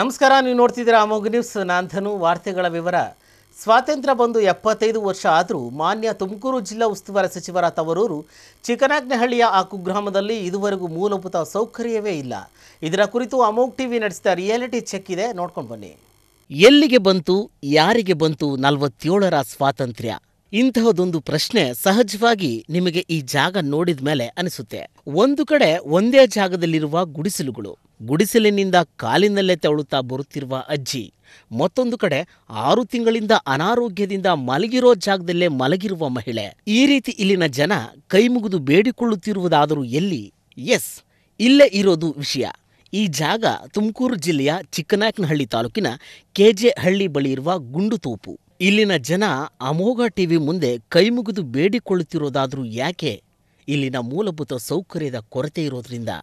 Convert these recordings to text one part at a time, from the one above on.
ನಮಸ್ಕಾರ ನೀವು ನೋಡ್ತಿದ್ದೀರಾ ಅಮೋಘ ನ್ಯೂಸ್ ನಾನು ಧನು ವಾರ್ತೆಗಳ ವಿವರ ಸ್ವಾತಂತ್ರ್ಯ ಬಂದು ಎಪ್ಪತ್ತೈದು ವರ್ಷ ಆದರೂ ಮಾನ್ಯ ತುಮಕೂರು ಜಿಲ್ಲಾ ಉಸ್ತುವಾರಿ ಸಚಿವರ ತವರೂರು ಚಿಕನಾಗ್ನಹಳ್ಳಿಯ ಆ ಕುಗ್ರಾಮದಲ್ಲಿ ಇದುವರೆಗೂ ಮೂಲಭೂತ ಸೌಕರ್ಯವೇ ಇಲ್ಲ ಇದರ ಕುರಿತು ಅಮೋಘ್ ಟಿವಿ ನಡೆಸಿದ ರಿಯಾಲಿಟಿ ಚೆಕ್ ಇದೆ ನೋಡ್ಕೊಂಡು ಬನ್ನಿ ಎಲ್ಲಿಗೆ ಬಂತು ಯಾರಿಗೆ ಬಂತು ನಲವತ್ತೇಳರ ಸ್ವಾತಂತ್ರ್ಯ ಇಂತಹದೊಂದು ಪ್ರಶ್ನೆ ಸಹಜವಾಗಿ ನಿಮಗೆ ಈ ಜಾಗ ನೋಡಿದ ಮೇಲೆ ಅನಿಸುತ್ತೆ ಒಂದು ಕಡೆ ಒಂದೇ ಜಾಗದಲ್ಲಿರುವ ಗುಡಿಸಲುಗಳು ಗುಡಿಸಲಿನಿಂದ ಕಾಲಿನಲ್ಲೇ ತೆವಳುತ್ತಾ ಬರುತ್ತಿರುವ ಅಜ್ಜಿ ಮತ್ತೊಂದು ಕಡೆ ಆರು ತಿಂಗಳಿಂದ ಅನಾರೋಗ್ಯದಿಂದ ಮಲಗಿರೋ ಜಾಗದಲ್ಲೇ ಮಲಗಿರುವ ಮಹಿಳೆ ಈ ರೀತಿ ಇಲ್ಲಿನ ಜನ ಕೈಮುಗಿದು ಬೇಡಿಕೊಳ್ಳುತ್ತಿರುವುದಾದರೂ ಎಲ್ಲಿ ಎಸ್ ಇಲ್ಲೇ ಇರೋದು ವಿಷಯ ಈ ಜಾಗ ತುಮಕೂರು ಜಿಲ್ಲೆಯ ಚಿಕ್ಕನಾಯಕನಹಳ್ಳಿ ತಾಲೂಕಿನ ಕೆಜೆ ಹಳ್ಳಿ ಬಳಿ ಇರುವ ಗುಂಡುತೋಪು ಇಲ್ಲಿನ ಜನ ಅಮೋಘ ಟಿವಿ ಮುಂದೆ ಕೈಮುಗಿದು ಬೇಡಿಕೊಳ್ಳುತ್ತಿರೋದಾದರೂ ಯಾಕೆ ಇಲ್ಲಿನ ಮೂಲಭೂತ ಸೌಕರ್ಯದ ಕೊರತೆ ಇರೋದ್ರಿಂದ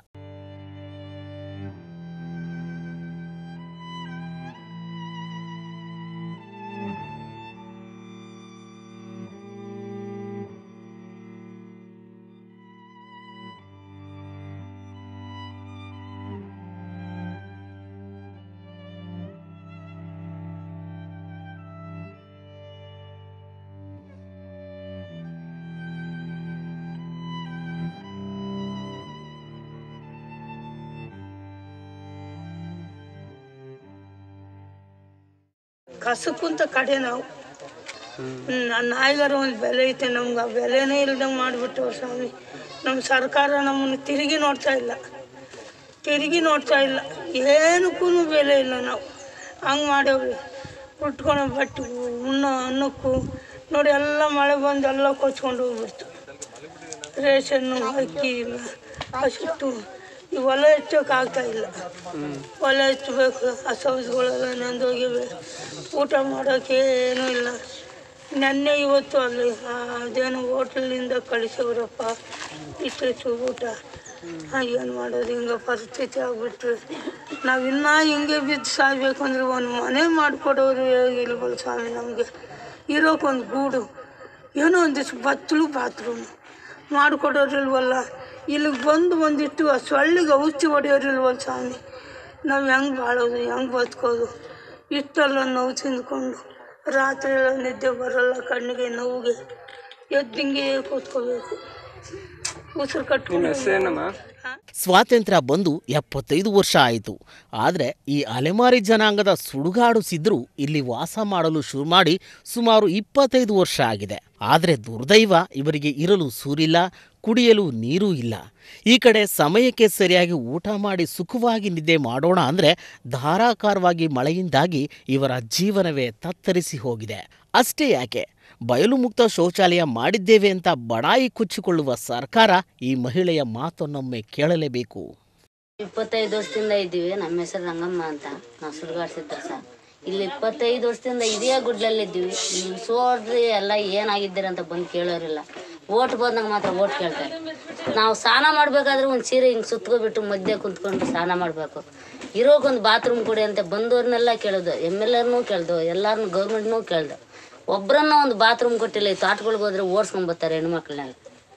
ಕಸಕ್ಕಂತ ಕಡೆ ನಾವು ನನ್ನ ನಾಯಿಗಾರ ಒಂದು ಬೆಲೆ ಐತೆ ನಮ್ಗೆ ಆ ಬೆಲೆನೇ ಇಲ್ದಂಗೆ ಮಾಡಿಬಿಟ್ಟು ಸ್ವಾಮಿ ನಮ್ಮ ಸರ್ಕಾರ ನಮ್ಮನ್ನು ತಿರುಗಿ ನೋಡ್ತಾ ಇಲ್ಲ ತಿರುಗಿ ನೋಡ್ತಾ ಇಲ್ಲ ಏನಕ್ಕೂ ಬೆಲೆ ಇಲ್ಲ ನಾವು ಹಂಗೆ ಮಾಡೇವ್ರಿ ಉಟ್ಕೊಳೋ ಬಟ್ಟೆ ಉಣ್ಣೋ ಅನ್ನಕ್ಕೂ ನೋಡಿ ಎಲ್ಲ ಮಳೆ ಬಂದು ಎಲ್ಲ ಕೊಚ್ಕೊಂಡು ಹೋಗ್ಬಿಡ್ತು ರೇಷನ್ನು ಅಕ್ಕಿ ಇಲ್ಲ ಅಷ್ಟು ಈ ಹೊಲ ಹೆಚ್ಚೋಕೆ ಆಗ್ತಾ ಇಲ್ಲ ಹೊಲ ಹೆಚ್ಚಬೇಕು ಆ ಸೌಸ್ಗಳೆಲ್ಲ ನೆಂದೋಗಿವೆ ಊಟ ಮಾಡೋಕೆ ಏನೂ ಇಲ್ಲ ನೆನ್ನೆ ಇವತ್ತು ಅಲ್ಲಿ ಆ ಅದೇನೋ ಹೋಟ್ಲಿಂದ ಕಳಿಸವ್ರಪ್ಪ ಇಷ್ಟಿಷ್ಟು ಊಟ ಏನು ಮಾಡೋದು ಹಿಂಗೆ ಪರಿಸ್ಥಿತಿ ಆಗ್ಬಿಟ್ರೆ ನಾವು ಇನ್ನೂ ಹಿಂಗೆ ಬಿದ್ದು ಸಾಯ್ಬೇಕು ಅಂದ್ರೆ ಒಂದು ಮನೆ ಮಾಡಿಕೊಡೋರು ಇಲ್ವಲ್ಲ ಸ್ವಾಮಿ ನಮಗೆ ಇರೋಕೊಂದು ಗೂಡು ಏನೋ ಒಂದಿಷ್ಟು ಬಚ್ಚಲು ಬಾತ್ರೂಮ್ ಮಾಡಿಕೊಡೋರಿಲ್ವಲ್ಲ ಇಲ್ಲಿಗೆ ಬಂದು ಒಂದಿಟ್ಟು ಆ ಸೊಳ್ಳಿಗೆ ಔಷಧಿ ಹೊಡೆಯೋರಿಲ್ವಲ್ಲ ಸ್ವಾಮಿ ನಾವು ಹೆಂಗೆ ಬಾಳೋದು ಹೆಂಗೆ ಬದುಕೋದು ಇಷ್ಟೆಲ್ಲ ನೋವು ತಿಂದ್ಕೊಂಡು ರಾತ್ರಿ ಎಲ್ಲ ನಿದ್ದೆ ಬರಲ್ಲ ಕಣ್ಣಿಗೆ ನೋವಿಗೆ ಎದ್ದಿಂಗೆ ಕೂತ್ಕೋಬೇಕು ಉಸಿರು ಕಟ್ಕೊಂಡು ಸ್ವಾತಂತ್ರ್ಯ ಬಂದು ಎಪ್ಪತ್ತೈದು ವರ್ಷ ಆಯಿತು ಆದರೆ ಈ ಅಲೆಮಾರಿ ಜನಾಂಗದ ಸುಡುಗಾಡು ಸಿದ್ರು ಇಲ್ಲಿ ವಾಸ ಮಾಡಲು ಶುರು ಮಾಡಿ ಸುಮಾರು ಇಪ್ಪತ್ತೈದು ವರ್ಷ ಆಗಿದೆ ಆದರೆ ದುರ್ದೈವ ಇವರಿಗೆ ಇರಲು ಸೂರಿಲ್ಲ ಕುಡಿಯಲು ನೀರೂ ಇಲ್ಲ ಈ ಕಡೆ ಸಮಯಕ್ಕೆ ಸರಿಯಾಗಿ ಊಟ ಮಾಡಿ ಸುಖವಾಗಿ ನಿದ್ದೆ ಮಾಡೋಣ ಅಂದರೆ ಧಾರಾಕಾರವಾಗಿ ಮಳೆಯಿಂದಾಗಿ ಇವರ ಜೀವನವೇ ತತ್ತರಿಸಿ ಹೋಗಿದೆ ಅಷ್ಟೇ ಯಾಕೆ ಬಯಲು ಮುಕ್ತ ಶೌಚಾಲಯ ಮಾಡಿದ್ದೇವೆ ಅಂತ ಬಡಾಯಿ ಕೊಚ್ಚಿಕೊಳ್ಳುವ ಸರ್ಕಾರ ಈ ಮಹಿಳೆಯ ಮಾತನ್ನೊಮ್ಮೆ ಕೇಳಲೇಬೇಕು ಇಪ್ಪತ್ತೈದು ವರ್ಷದಿಂದ ಇದ್ದೀವಿ ನಮ್ಮ ಹೆಸರು ರಂಗಮ್ಮ ಅಂತ ನಾವು ಸುಡುಗಾಡ್ಸಿದ್ದ ಸರ್ ಇಲ್ಲಿ ಇಪ್ಪತ್ತೈದು ವರ್ಷದಿಂದ ಇದೇ ಗುಡ್ಲಲ್ಲಿ ಇದ್ದೀವಿ ನೀವು ಸೋಡ್ರಿ ಎಲ್ಲ ಏನಾಗಿದ್ದೀರಿ ಅಂತ ಬಂದು ಕೇಳೋರಿಲ್ಲ ಓಟ್ ಬಂದಾಗ ಮಾತ್ರ ಓಟ್ ಕೇಳ್ತಾರೆ ನಾವು ಸ್ನಾನ ಮಾಡಬೇಕಾದ್ರೆ ಒಂದು ಸೀರೆ ಹಿಂಗೆ ಸುತ್ಕೊಬಿಟ್ಟು ಮಧ್ಯೆ ಕುಂತ್ಕೊಂಡು ಸ್ನಾನ ಮಾಡಬೇಕು ಇರೋಕೊಂದು ಬಾತ್ರೂಮ್ ಕೊಡಿ ಅಂತ ಬಂದವ್ರನ್ನೆಲ್ಲ ಕೇಳೋದು ಎಮ್ ಎಲ್ ಎರ್ನೂ ಕೇಳ್ದು ಎಲ್ಲಾರನ್ನೂ ಗೌರ್ಮೆಂಟ್ನೂ ಕೇಳ್ದು ಒಬ್ಬರನ್ನ ಒಂದು ಬಾತ್ರೂಮ್ ಕೊಟ್ಟಿಲ್ಲ ಈ ತೋಟಗಳಿಗೆ ಹೋದ್ರೆ ಓಡಿಸ್ಕೊಂಡ್ ಬರ್ತಾರೆ ಹೆಣ್ಮಕ್ಳನ್ನೆಲ್ಲ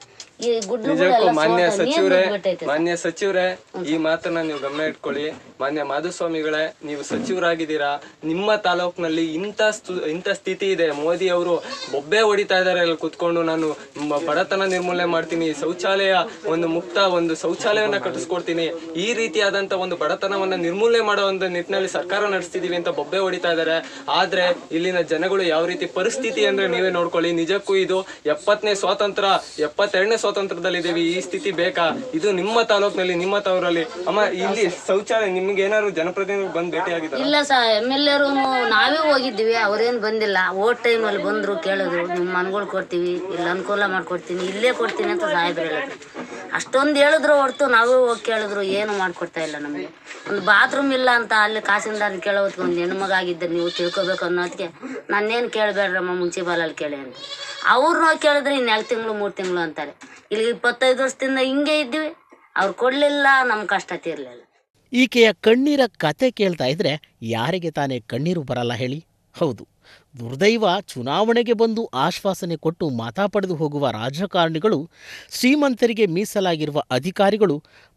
ಈ ನಿಜಕ್ಕೂ ಮಾನ್ಯ ಸಚಿವರೇ ಗುಡ್ಲು ಮಾನ್ಯ ಸಚಿವರೇ ಈ ಮಾತನ್ನ ನೀವು ಗಮನ ಇಟ್ಕೊಳ್ಳಿ ಮಾನ್ಯ ಮಾಧುಸ್ವಾಮಿಗಳೇ ನೀವು ಸಚಿವರಾಗಿದ್ದೀರಾ ನಿಮ್ಮ ತಾಲೂಕಿನಲ್ಲಿ ಇಂಥ ಸ್ತು- ಇಂಥ ಸ್ಥಿತಿ ಇದೆ ಮೋದಿ ಅವರು ಬೊಬ್ಬೆ ಹೊಡಿತಾ ಇದಾರೆ ಅಲ್ಲಿ ಕುತ್ಕೊಂಡು ನಾನು ಮ- ಬಡತನ ನಿರ್ಮೂಲನೆ ಮಾಡ್ತೀನಿ ಶೌಚಾಲಯ ಒಂದು ಮುಕ್ತ ಒಂದು ಶೌಚಾಲಯವನ್ನ ಕಟ್ಟಿಸ್ಕೊಡ್ತೀನಿ ಈ ರೀತಿಯಾದಂತ ಒಂದು ಬಡತನವನ್ನ ನಿರ್ಮೂಲನೆ ಮಾಡೋ ಒಂದು ನಿಟ್ಟಿನಲ್ಲಿ ಸರ್ಕಾರ ನಡೆಸ್ತಿದೀವಿ ಅಂತ ಬೊಬ್ಬೆ ಹೊಡಿತಾ ಇದಾರೆ ಆದ್ರೆ ಇಲ್ಲಿನ ಜನಗಳು ಯಾವ ರೀತಿ ಪರಿಸ್ಥಿತಿ ಅಂದ್ರೆ ನೀವೇ ನೋಡ್ಕೊಳ್ಳಿ ನಿಜಕ್ಕೂ ಇದು ಎಪ್ಪತ್ತನೇ ಸ್ವಾತಂತ್ರ್ಯ ಎಪ್ಪತ್ತೆರಡನೇ ಸ್ವಾತಂತ್ರ್ಯದಲ್ಲಿ ಇದೀವಿ ಈ ಸ್ಥಿತಿ ಬೇಕಾ ಇದು ನಿಮ್ಮ ತಾಲೂಕಿನಲ್ಲಿ ನಿಮ್ಮ ತವರಲ್ಲಿ ಅಮ್ಮ ಇಲ್ಲಿ ಶೌಚಾಲಯ ನಿಮ್ಗೆ ಏನಾದ್ರು ಜನಪ್ರತಿನಿಧಿಗಳು ಬಂದು ಭೇಟಿ ಆಗಿದ್ದಾರೆ ಇಲ್ಲ ಸರ್ ಎಮ್ ಎಲ್ ಎರು ನಾವೇ ಹೋಗಿದ್ದೀವಿ ಅವ್ರೇನು ಬಂದಿಲ್ಲ ಓಟ್ ಟೈಮಲ್ಲಿ ಬಂದರು ಕೇಳಿದ್ರು ನಿಮ್ಮ ಮನ್ಗಳು ಕೊಡ್ತೀವಿ ಇಲ್ಲಿ ಅನುಕೂಲ ಮಾಡ್ಕೊಡ್ತೀನಿ ಇಲ್ಲೇ ಕೊಡ್ತೀನಿ ಅಂತ ಸಾಹೇಬ್ರು ಹೇಳಿದ್ರು ಅಷ್ಟೊಂದು ಹೇಳಿದ್ರು ಹೊರ್ತು ನಾವೇ ಹೋಗಿ ಕೇಳಿದ್ರು ಏನು ಮಾಡ್ಕೊಡ್ತಾ ಇಲ್ಲ ನಮಗೆ ಒಂದು ಬಾತ್ರೂಮ್ ಇಲ್ಲ ಅಂತ ಅಲ್ಲಿ ಕಾಸಿಂದಾರ ಕೇಳೋದಕ್ಕೆ ಒಂದು ಹೆಣ್ಮಗ ಆಗಿದ್ದರೆ ನೀವು ತಿಳ್ಕೊಬೇಕು ಅನ್ನೋದಕ್ಕೆ ನಾನೇನು ಕೇಳಬೇಡ್ರಮ್ಮ ಮುನ್ಸಿಪಾಲಲ್ಲಿ ಕೇಳಿ ಅಂತ ಅವ್ರನ್ನ ಕೇಳಿದ್ರೆ ಇನ್ನು ಎರಡು ತಿಂಗಳು ಮೂರು ತಿಂಗಳು ಅಂತಾರೆ ಇಲ್ಲಿ ಇಪ್ಪತ್ತೈದು ವರ್ಷದಿಂದ ಹಿಂಗೆ ಇದ್ದೀವಿ ಅವ್ರು ಕೊಡಲಿಲ್ಲ ನಮ್ಮ ಕಷ್ಟ ತೀರಲಿಲ್ಲ ಈಕೆಯ ಕಣ್ಣೀರ ಕತೆ ಕೇಳ್ತಾ ಇದ್ರೆ ಯಾರಿಗೆ ತಾನೇ ಕಣ್ಣೀರು ಬರಲ್ಲ ಹೇಳಿ ಹೌದು ದುರ್ದೈವ ಚುನಾವಣೆಗೆ ಬಂದು ಆಶ್ವಾಸನೆ ಕೊಟ್ಟು ಮತ ಪಡೆದು ಹೋಗುವ ರಾಜಕಾರಣಿಗಳು ಶ್ರೀಮಂತರಿಗೆ ಮೀಸಲಾಗಿರುವ ಅಧಿಕಾರಿಗಳು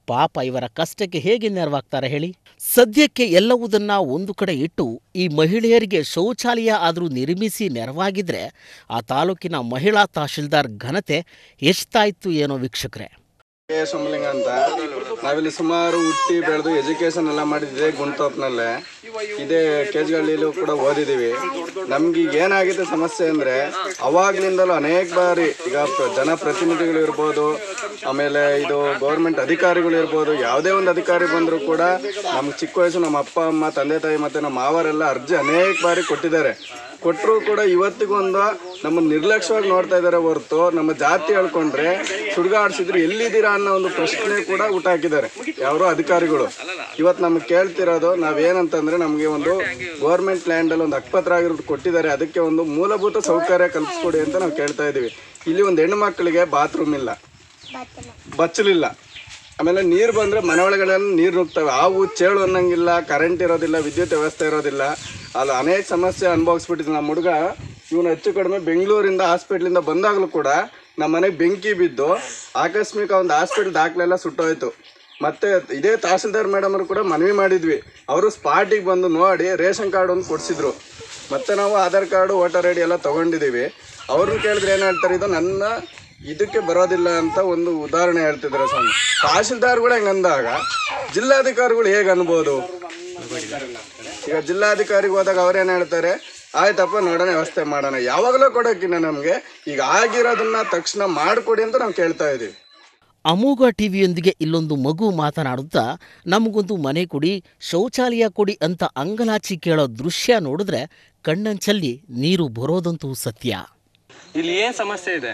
ಪಾಪ ಇವರ ಕಷ್ಟಕ್ಕೆ ಹೇಗೆ ನೆರವಾಗ್ತಾರೆ ಹೇಳಿ ಸದ್ಯಕ್ಕೆ ಎಲ್ಲವುದನ್ನ ಒಂದು ಕಡೆ ಇಟ್ಟು ಈ ಮಹಿಳೆಯರಿಗೆ ಶೌಚಾಲಯ ಆದರೂ ನಿರ್ಮಿಸಿ ನೆರವಾಗಿದ್ರೆ ಆ ತಾಲೂಕಿನ ಮಹಿಳಾ ತಹಶೀಲ್ದಾರ್ ಘನತೆ ಎಷ್ಟಾಯ್ತು ಏನೋ ವೀಕ್ಷಕರೇ ಕೆ ಸೋಮಲಿಂಗ ಅಂತ ನಾವಿಲ್ಲಿ ಸುಮಾರು ಹುಟ್ಟಿ ಬೆಳೆದು ಎಜುಕೇಶನ್ ಎಲ್ಲ ಮಾಡಿದ್ದೆ ಗುಂಟೋಪ್ನಲ್ಲೇ ಇದೇ ಕೇಜ್ಗಳ್ಳಿಲೂ ಕೂಡ ಓದಿದ್ದೀವಿ ನಮ್ಗೆ ಈಗ ಏನಾಗಿದೆ ಸಮಸ್ಯೆ ಅಂದ್ರೆ ಅವಾಗ್ಲಿಂದಲೂ ಅನೇಕ ಬಾರಿ ಈಗ ಪ್ರ- ಜನಪ್ರತಿನಿಧಿಗಳು ಇರ್ಬೋದು ಆಮೇಲೆ ಇದು ಗೌರ್ಮೆಂಟ್ ಅಧಿಕಾರಿಗಳು ಇರ್ಬೋದು ಯಾವುದೇ ಒಂದು ಅಧಿಕಾರಿ ಬಂದರೂ ಕೂಡ ನಮ್ಗೆ ಚಿಕ್ಕ ವಯಸ್ಸು ನಮ್ಮ ಅಪ್ಪ ಅಮ್ಮ ತಂದೆ ತಾಯಿ ಮತ್ತೆ ನಮ್ಮ ಮಾವರೆಲ್ಲ ಅರ್ಜಿ ಅನೇಕ ಬಾರಿ ಕೊಟ್ಟಿದ್ದಾರೆ ಕೊಟ್ಟರು ಕೂಡ ಇವತ್ತಿಗೊಂದು ನಮ್ಮ ನಿರ್ಲಕ್ಷ್ಯವಾಗಿ ನೋಡ್ತಾ ಇದ್ದಾರೆ ಹೊರತು ನಮ್ಮ ಜಾತಿ ಹೇಳ್ಕೊಂಡ್ರೆ ಸುಡ್ಗಾಡ್ಸಿದ್ರು ಎಲ್ಲಿದ್ದೀರಾ ಅನ್ನೋ ಒಂದು ಪ್ರಶ್ನೆ ಕೂಡ ಊಟ ಹಾಕಿದ್ದಾರೆ ಯಾರೋ ಅಧಿಕಾರಿಗಳು ಇವತ್ತು ನಮ್ಗೆ ಕೇಳ್ತಿರೋದು ನಾವೇನಂತಂದ್ರೆ ನಮಗೆ ಒಂದು ಗೌರ್ಮೆಂಟ್ ಲ್ಯಾಂಡ್ ಅಲ್ಲಿ ಒಂದು ಹಕ್ಪತ್ರ ಆಗಿರೋದು ಕೊಟ್ಟಿದ್ದಾರೆ ಅದಕ್ಕೆ ಒಂದು ಮೂಲಭೂತ ಸೌಕರ್ಯ ಕಲ್ಪಿಸ್ಕೊಡಿ ಅಂತ ನಾವು ಕೇಳ್ತಾ ಇದೀವಿ ಇಲ್ಲಿ ಒಂದು ಹೆಣ್ಣು ಮಕ್ಕಳಿಗೆ ಬಾತ್ರೂಮ್ ಇಲ್ಲ ಬಚ್ಚಲಿಲ್ಲ ಆಮೇಲೆ ನೀರು ಬಂದರೆ ಮನೆ ಒಳಗಡೆ ನೀರು ನುಗ್ತವೆ ಹಾವು ಚೇಳು ಅನ್ನಂಗಿಲ್ಲ ಕರೆಂಟ್ ಇರೋದಿಲ್ಲ ವಿದ್ಯುತ್ ವ್ಯವಸ್ಥೆ ಇರೋದಿಲ್ಲ ಅಲ್ಲಿ ಅನೇಕ ಸಮಸ್ಯೆ ಅನುಭವಿಸ್ಬಿಟ್ಟಿದ್ದೆ ನಮ್ಮ ಹುಡುಗ ಇವನು ಹೆಚ್ಚು ಕಡಿಮೆ ಬೆಂಗಳೂರಿಂದ ಹಾಸ್ಪಿಟ್ಲಿಂದ ಬಂದಾಗಲೂ ಕೂಡ ನಮ್ಮ ಮನೆಗೆ ಬೆಂಕಿ ಬಿದ್ದು ಆಕಸ್ಮಿಕ ಒಂದು ಹಾಸ್ಪಿಟ್ಲ್ ದಾಖಲೆಲ್ಲ ಸುಟ್ಟೋಯ್ತು ಮತ್ತೆ ಇದೇ ತಹಸೀಲ್ದಾರ್ ಮೇಡಮ್ ಅವರು ಕೂಡ ಮನವಿ ಮಾಡಿದ್ವಿ ಅವರು ಸ್ಪಾಟಿಗೆ ಬಂದು ನೋಡಿ ರೇಷನ್ ಕಾರ್ಡ್ ಒಂದು ಕೊಡಿಸಿದ್ರು ಮತ್ತೆ ನಾವು Aadhaar card voter I D ಎಲ್ಲ ತಗೊಂಡಿದ್ದೀವಿ ಅವ್ರನ್ನ ಕೇಳಿದ್ರೆ ಏನು ಹೇಳ್ತಾರೆ ಇದು ನನ್ನ ಇದಕ್ಕೆ ಬರೋದಿಲ್ಲ ಅಂತ ಒಂದು ಉದಾಹರಣೆ ಹೇಳ್ತಿದ್ದಾರೆ ಸ್ವಾಮಿ ತಹಶೀಲ್ದಾರ್ಗಳು ಹೆಂಗ್ ಅಂದಾಗ ಜಿಲ್ಲಾಧಿಕಾರಿಗಳು ಹೇಗೆ ಅನ್ಬೋದು ಈಗ ಜಿಲ್ಲಾಧಿಕಾರಿಗೆ ಹೋದಾಗ ಅವ್ರೇನ್ ಹೇಳ್ತಾರೆ ಆಯ್ತಪ್ಪ ನೋಡೋಣ ವ್ಯವಸ್ಥೆ ಮಾಡೋಣ ಯಾವಾಗಲೂ ಕೊಡೋಕ್ಕಿನ್ನ ನಮಗೆ ಈಗ ಆಗಿರೋದನ್ನ ತಕ್ಷಣ ಮಾಡಿಕೊಡಿ ಅಂತ ನಾವು ಕೇಳ್ತಾ ಇದೀವಿ ಅಮೋಘ ಟಿವಿಯೊಂದಿಗೆ ಇಲ್ಲೊಂದು ಮಗು ಮಾತನಾಡುತ್ತಾ ನಮಗೊಂದು ಮನೆ ಕೊಡಿ ಶೌಚಾಲಯ ಕೊಡಿ ಅಂತ ಅಂಗಲಾಚಿ ಕೇಳೋ ದೃಶ್ಯ ನೋಡಿದ್ರೆ ಕಣ್ಣಂಚಲ್ಲಿ ನೀರು ಬರೋದಂತೂ ಸತ್ಯ ಇಲ್ಲಿ ಏನ್ ಸಮಸ್ಯೆ ಇದೆ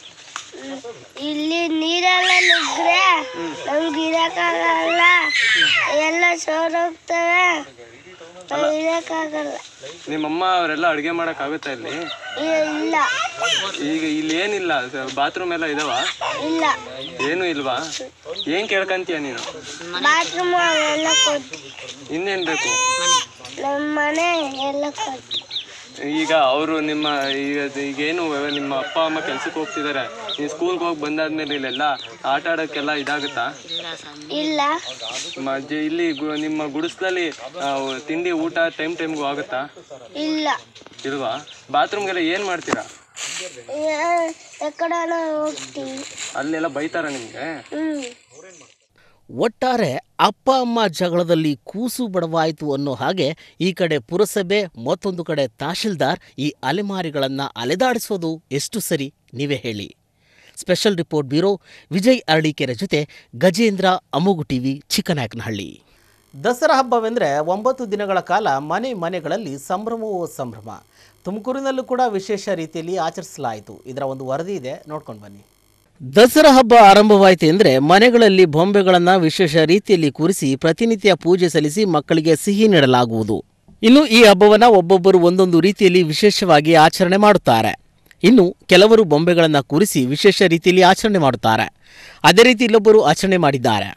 ಇಲ್ಲಿ ನೀರೆಲ್ಲ ನುಗ್ದ್ರೆ ನಮ್ಗೆ ಇರಕ್ಕಾಗಲ್ಲ ಎಲ್ಲ ಸೋರೋಗ್ತವೆ ನಾವ್ ಇರಕ್ಕಾಗಲ್ಲ ನಿಮ್ಮಮ್ಮ ಅವರೆಲ್ಲ ಅಡುಗೆ ಮಾಡಕ್ ಆಗುತ್ತಾ ಇಲ್ಲಿ ಇ- ಇಲ್ಲ ಈಗ ಇಲ್ಲಿ ಏನಿಲ್ಲ ಬಾತ್ರೂಮ್ ಎಲ್ಲ ಇದಾವ ಇಲ್ಲ ಏನು ಇಲ್ವಾ ಏನ್ ಕೇಳ್ಕಂತೀಯ ನೀನು ಬಾತ್ರೂಮ್ ಎಲ್ಲ ಕೊಟ್ಟು ಇನ್ನೇನ್ ಬೇಕು ನಮ್ಮ ಮನೆ ಎಲ್ಲ ಕೊಟ್ಟು ಈಗ ಅವರು ನಿಮ್ಮ ಈಗ ಈಗೇನು ವ್ಯವ- ನಿಮ್ಮ ಅಪ್ಪ ಅಮ್ಮ ಕೆಲ್ಸಕ್ಕೆ ಹೋಗ್ತಿದ್ದಾರೆ ನೀವು ಸ್ಕೂಲ್ಗೆ ಹೋಗಿ ಬಂದಾದ್ಮೇಲೆ ಇಲ್ಲೆಲ್ಲ ಆಟ ಆಡೋಕ್ಕೆಲ್ಲ ಇದಾಗುತ್ತಾ ಇಲ್ಲ ಮ- ಜ- ಇಲ್ಲಿ ಗು- ನಿಮ್ಮ ಗುಡಿಸ್ಲಲ್ಲಿ ಆ, ತಿಂಡಿ ಊಟ ಟೈಮ್ ಟೈಮ್ಗೂ ಆಗುತ್ತಾ ಇಲ್ಲ ಇಲ್ವಾ ಬಾತ್ರೂಮ್ಗೆಲ್ಲ ಏನು ಮಾಡ್ತೀರಾ ಯಾ- ಎಕಡೆನ ಹೋಗ್ತೀವಿ ಅಲ್ಲೆಲ್ಲ ಬೈತಾರ ನಿಮಗೆ ಹ್ಮ್ ಒಟ್ಟಾರೆ ಅಪ್ಪ ಅಮ್ಮ ಜಗಳದಲ್ಲಿ ಕೂಸು ಬಡವಾಯಿತು ಅನ್ನೋ ಹಾಗೆ ಈ ಕಡೆ ಪುರಸಭೆ ಮತ್ತೊಂದು ಕಡೆ ತಹಶೀಲ್ದಾರ್ ಈ ಅಲೆಮಾರಿಗಳನ್ನು ಅಲೆದಾಡಿಸೋದು ಎಷ್ಟು ಸರಿ ನೀವೇ ಹೇಳಿ special report bureau Vijay Aralikere ಜೊತೆ ಗಜೇಂದ್ರ ಅಮೋಗು ಟಿವಿ ಚಿಕ್ಕನಾಯಕನಹಳ್ಳಿ ದಸರಾ ಹಬ್ಬವೆಂದರೆ ಒಂಬತ್ತು ದಿನಗಳ ಕಾಲ ಮನೆ ಮನೆಗಳಲ್ಲಿ ಸಂಭ್ರಮವೋ ಸಂಭ್ರಮ ತುಮಕೂರಿನಲ್ಲೂ ಕೂಡ ವಿಶೇಷ ರೀತಿಯಲ್ಲಿ ಆಚರಿಸಲಾಯಿತು ಇದರ ಒಂದು ವರದಿ ಇದೆ ನೋಡ್ಕೊಂಡು ಬನ್ನಿ ದಸರಾ ಹಬ್ಬ ಆರಂಭವಾಯಿತು ಅಂದರೆ ಮನೆಗಳಲ್ಲಿ ಬೊಂಬೆಗಳನ್ನು ವಿಶೇಷ ರೀತಿಯಲ್ಲಿ ಕೂರಿಸಿ ಪ್ರತಿನಿತ್ಯ ಪೂಜೆ ಸಲ್ಲಿಸಿ ಮಕ್ಕಳಿಗೆ ಸಿಹಿ ನೀಡಲಾಗುವುದು ಇನ್ನು ಈ ಹಬ್ಬವನ್ನು ಒಬ್ಬೊಬ್ಬರು ಒಂದೊಂದು ರೀತಿಯಲ್ಲಿ ವಿಶೇಷವಾಗಿ ಆಚರಣೆ ಮಾಡುತ್ತಾರೆ ಇನ್ನು ಕೆಲವರು ಬೊಂಬೆಗಳನ್ನು ಕೂರಿಸಿ ವಿಶೇಷ ರೀತಿಯಲ್ಲಿ ಆಚರಣೆ ಮಾಡುತ್ತಾರೆ ಅದೇ ರೀತಿ ಇಲ್ಲೊಬ್ಬರು ಆಚರಣೆ ಮಾಡಿದ್ದಾರೆ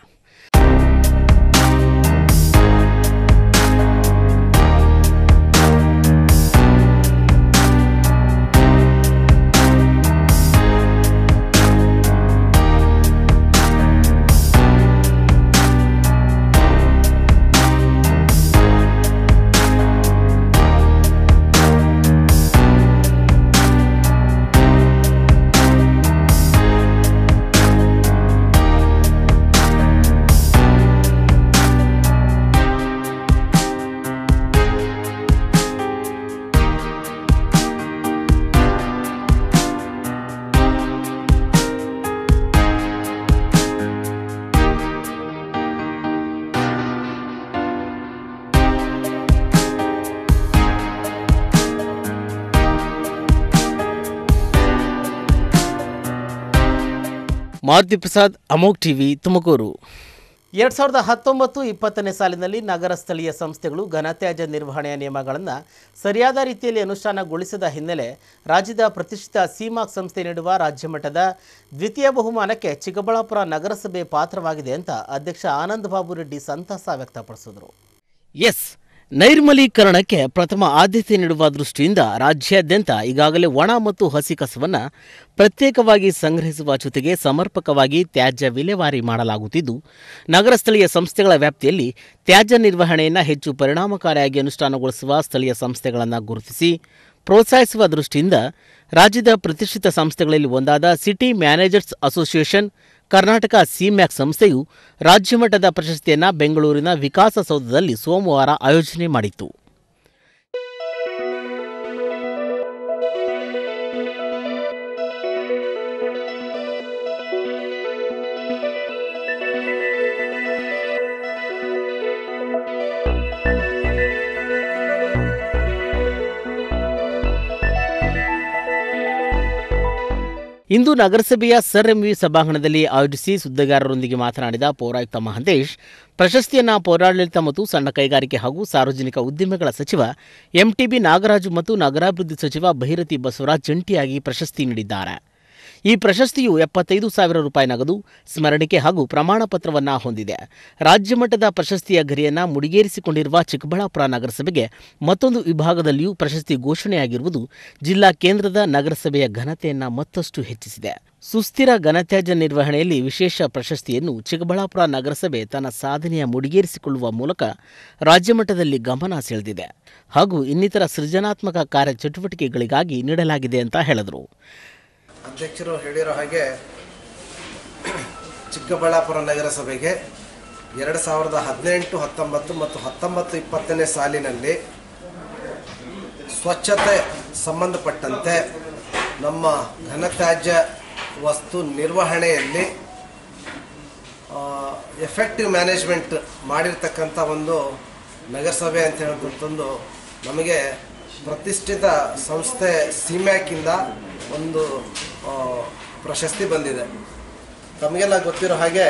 ಮಾರುತಿ ಪ್ರಸಾದ್ ಅಮೋಕ್ ಟಿವಿ ತುಮಕೂರು ಎರಡು ಸಾವಿರದ ಹತ್ತೊಂಬತ್ತು ಇಪ್ಪತ್ತನೇ ಸಾಲಿನಲ್ಲಿ ನಗರ ಸ್ಥಳೀಯ ಸಂಸ್ಥೆಗಳು ಘನತ್ಯಾಜ್ಯ ನಿರ್ವಹಣೆಯ ನಿಯಮಗಳನ್ನು ಸರಿಯಾದ ರೀತಿಯಲ್ಲಿ ಅನುಷ್ಠಾನಗೊಳಿಸದ ಹಿನ್ನೆಲೆ ರಾಜ್ಯದ ಪ್ರತಿಷ್ಠಿತ ಸಿಮಾಕ್ ಸಂಸ್ಥೆ ನೀಡುವ ರಾಜ್ಯ ಮಟ್ಟದ ದ್ವಿತೀಯ ಬಹುಮಾನಕ್ಕೆ ಚಿಕ್ಕಬಳ್ಳಾಪುರ ನಗರಸಭೆ ಪಾತ್ರವಾಗಿದೆ ಅಂತ ಅಧ್ಯಕ್ಷ ಆನಂದ್ ಬಾಬು ರೆಡ್ಡಿ ಸಂತಸ ವ್ಯಕ್ತಪಡಿಸಿದರು ಎಸ್ ನೈರ್ಮಲೀಕರಣಕ್ಕೆ ಪ್ರಥಮ ಆದ್ಯತೆ ನೀಡುವ ದೃಷ್ಟಿಯಿಂದ ರಾಜ್ಯಾದ್ಯಂತ ಈಗಾಗಲೇ ಒಣ ಮತ್ತು ಹಸಿ ಕಸವನ್ನು ಪ್ರತ್ಯೇಕವಾಗಿ ಸಂಗ್ರಹಿಸುವ ಜೊತೆಗೆ ಸಮರ್ಪಕವಾಗಿ ತ್ಯಾಜ್ಯ ವಿಲೇವಾರಿ ಮಾಡಲಾಗುತ್ತಿದ್ದು ನಗರ ಸ್ಥಳೀಯ ಸಂಸ್ಥೆಗಳ ವ್ಯಾಪ್ತಿಯಲ್ಲಿ ತ್ಯಾಜ್ಯ ನಿರ್ವಹಣೆಯನ್ನು ಹೆಚ್ಚು ಪರಿಣಾಮಕಾರಿಯಾಗಿ ಅನುಷ್ಠಾನಗೊಳಿಸುವ ಸ್ಥಳೀಯ ಸಂಸ್ಥೆಗಳನ್ನು ಗುರುತಿಸಿ ಪ್ರೋತ್ಸಾಹಿಸುವ ದೃಷ್ಟಿಯಿಂದ ರಾಜ್ಯದ ಪ್ರತಿಷ್ಠಿತ ಸಂಸ್ಥೆಗಳಲ್ಲಿ ಒಂದಾದ city managers association Karnataka CMAK ಸಂಸ್ಥೆಯು ರಾಜ್ಯಮಟ್ಟದ ಪ್ರಶಸ್ತಿಯನ್ನು ಬೆಂಗಳೂರಿನ ವಿಕಾಸಸೌಧದಲ್ಲಿ ಸೋಮವಾರ ಆಯೋಜನೆ ಮಾಡಿತ್ತು ಇಂದು ನಗರಸಭೆಯ ಸರ್ ಎಂವಿ ಸಭಾಂಗಣದಲ್ಲಿ ಆಯೋಜಿಸಿ ಸುದ್ದಿಗಾರರೊಂದಿಗೆ ಮಾತನಾಡಿದ ಪೌರಾಯುಕ್ತ ಮಹಂತೇಶ್ ಪ್ರಶಸ್ತಿಯನ್ನು ಪೌರಾಡಳಿತ ಮತ್ತು ಸಣ್ಣ ಕೈಗಾರಿಕೆ ಹಾಗೂ ಸಾರ್ವಜನಿಕ ಉದ್ದಿಮೆಗಳ ಸಚಿವ ಎಂಟಿಬಿ ನಾಗರಾಜು ಮತ್ತು ನಗರಾಭಿವೃದ್ಧಿ ಸಚಿವ ಭೈರತಿ ಬಸವರಾಜ್ ಜಂಟಿಯಾಗಿ ಪ್ರಶಸ್ತಿ ನೀಡಿದ್ದಾರೆ ಈ ಪ್ರಶಸ್ತಿಯು ಎಪ್ಪತ್ತೈದು ಸಾವಿರ ರೂಪಾಯಿ ನಗದು ಸ್ಮರಣಿಕೆ ಹಾಗೂ ಪ್ರಮಾಣ ಪತ್ರವನ್ನು ಹೊಂದಿದೆ ರಾಜ್ಯ ಮಟ್ಟದ ಪ್ರಶಸ್ತಿಯ ಗರಿಯನ್ನು ಮುಡಿಗೇರಿಸಿಕೊಂಡಿರುವ ಚಿಕ್ಕಬಳ್ಳಾಪುರ ನಗರಸಭೆಗೆ ಮತ್ತೊಂದು ವಿಭಾಗದಲ್ಲಿಯೂ ಪ್ರಶಸ್ತಿ ಘೋಷಣೆಯಾಗಿರುವುದು ಜಿಲ್ಲಾ ಕೇಂದ್ರದ ನಗರಸಭೆಯ ಘನತೆಯನ್ನು ಮತ್ತಷ್ಟು ಹೆಚ್ಚಿಸಿದೆ ಸುಸ್ಥಿರ ಘನತ್ಯಾಜ್ಯ ನಿರ್ವಹಣೆಯಲ್ಲಿ ವಿಶೇಷ ಪ್ರಶಸ್ತಿಯನ್ನು ಚಿಕ್ಕಬಳ್ಳಾಪುರ ನಗರಸಭೆ ತನ್ನ ಸಾಧನೆಯ ಮುಡಿಗೇರಿಸಿಕೊಳ್ಳುವ ಮೂಲಕ ರಾಜ್ಯಮಟ್ಟದಲ್ಲಿ ಗಮನ ಸೆಳೆದಿದೆ ಹಾಗೂ ಇನ್ನಿತರ ಸೃಜನಾತ್ಮಕ ಕಾರ್ಯಚಟುವಟಿಕೆಗಳಿಗಾಗಿ ನೀಡಲಾಗಿದೆ ಅಂತ ಹೇಳಿದರು ಅಧ್ಯಕ್ಷರು ಹೇಳಿರೋ ಹಾಗೆ ಚಿಕ್ಕಬಳ್ಳಾಪುರ ನಗರಸಭೆಗೆ ಎರಡು ಸಾವಿರದ ಹದಿನೆಂಟು ಹತ್ತೊಂಬತ್ತು ಮತ್ತು ಹತ್ತೊಂಬತ್ತು ಇಪ್ಪತ್ತನೇ ಸಾಲಿನಲ್ಲಿ ಸ್ವಚ್ಛತೆ ಸಂಬಂಧಪಟ್ಟಂತೆ ನಮ್ಮ ಘನತ್ಯಾಜ್ಯ ವಸ್ತು ನಿರ್ವಹಣೆಯಲ್ಲಿ ಎಫೆಕ್ಟಿವ್ ಮ್ಯಾನೇಜ್ಮೆಂಟ್ ಮಾಡಿರ್ತಕ್ಕಂಥ ಒಂದು ನಗರಸಭೆ ಅಂತ ಹೇಳೋದಂತಂದು ನಮಗೆ ಪ್ರತಿಷ್ಠಿತ ಸಂಸ್ಥೆ ಸಿಮ್ಯಾಕಿಂದ ಒಂದು ಆ, ಪ್ರಶಸ್ತಿ ಬಂದಿದೆ ತಮಗೆಲ್ಲ ಗೊತ್ತಿರೋ ಹಾಗೆ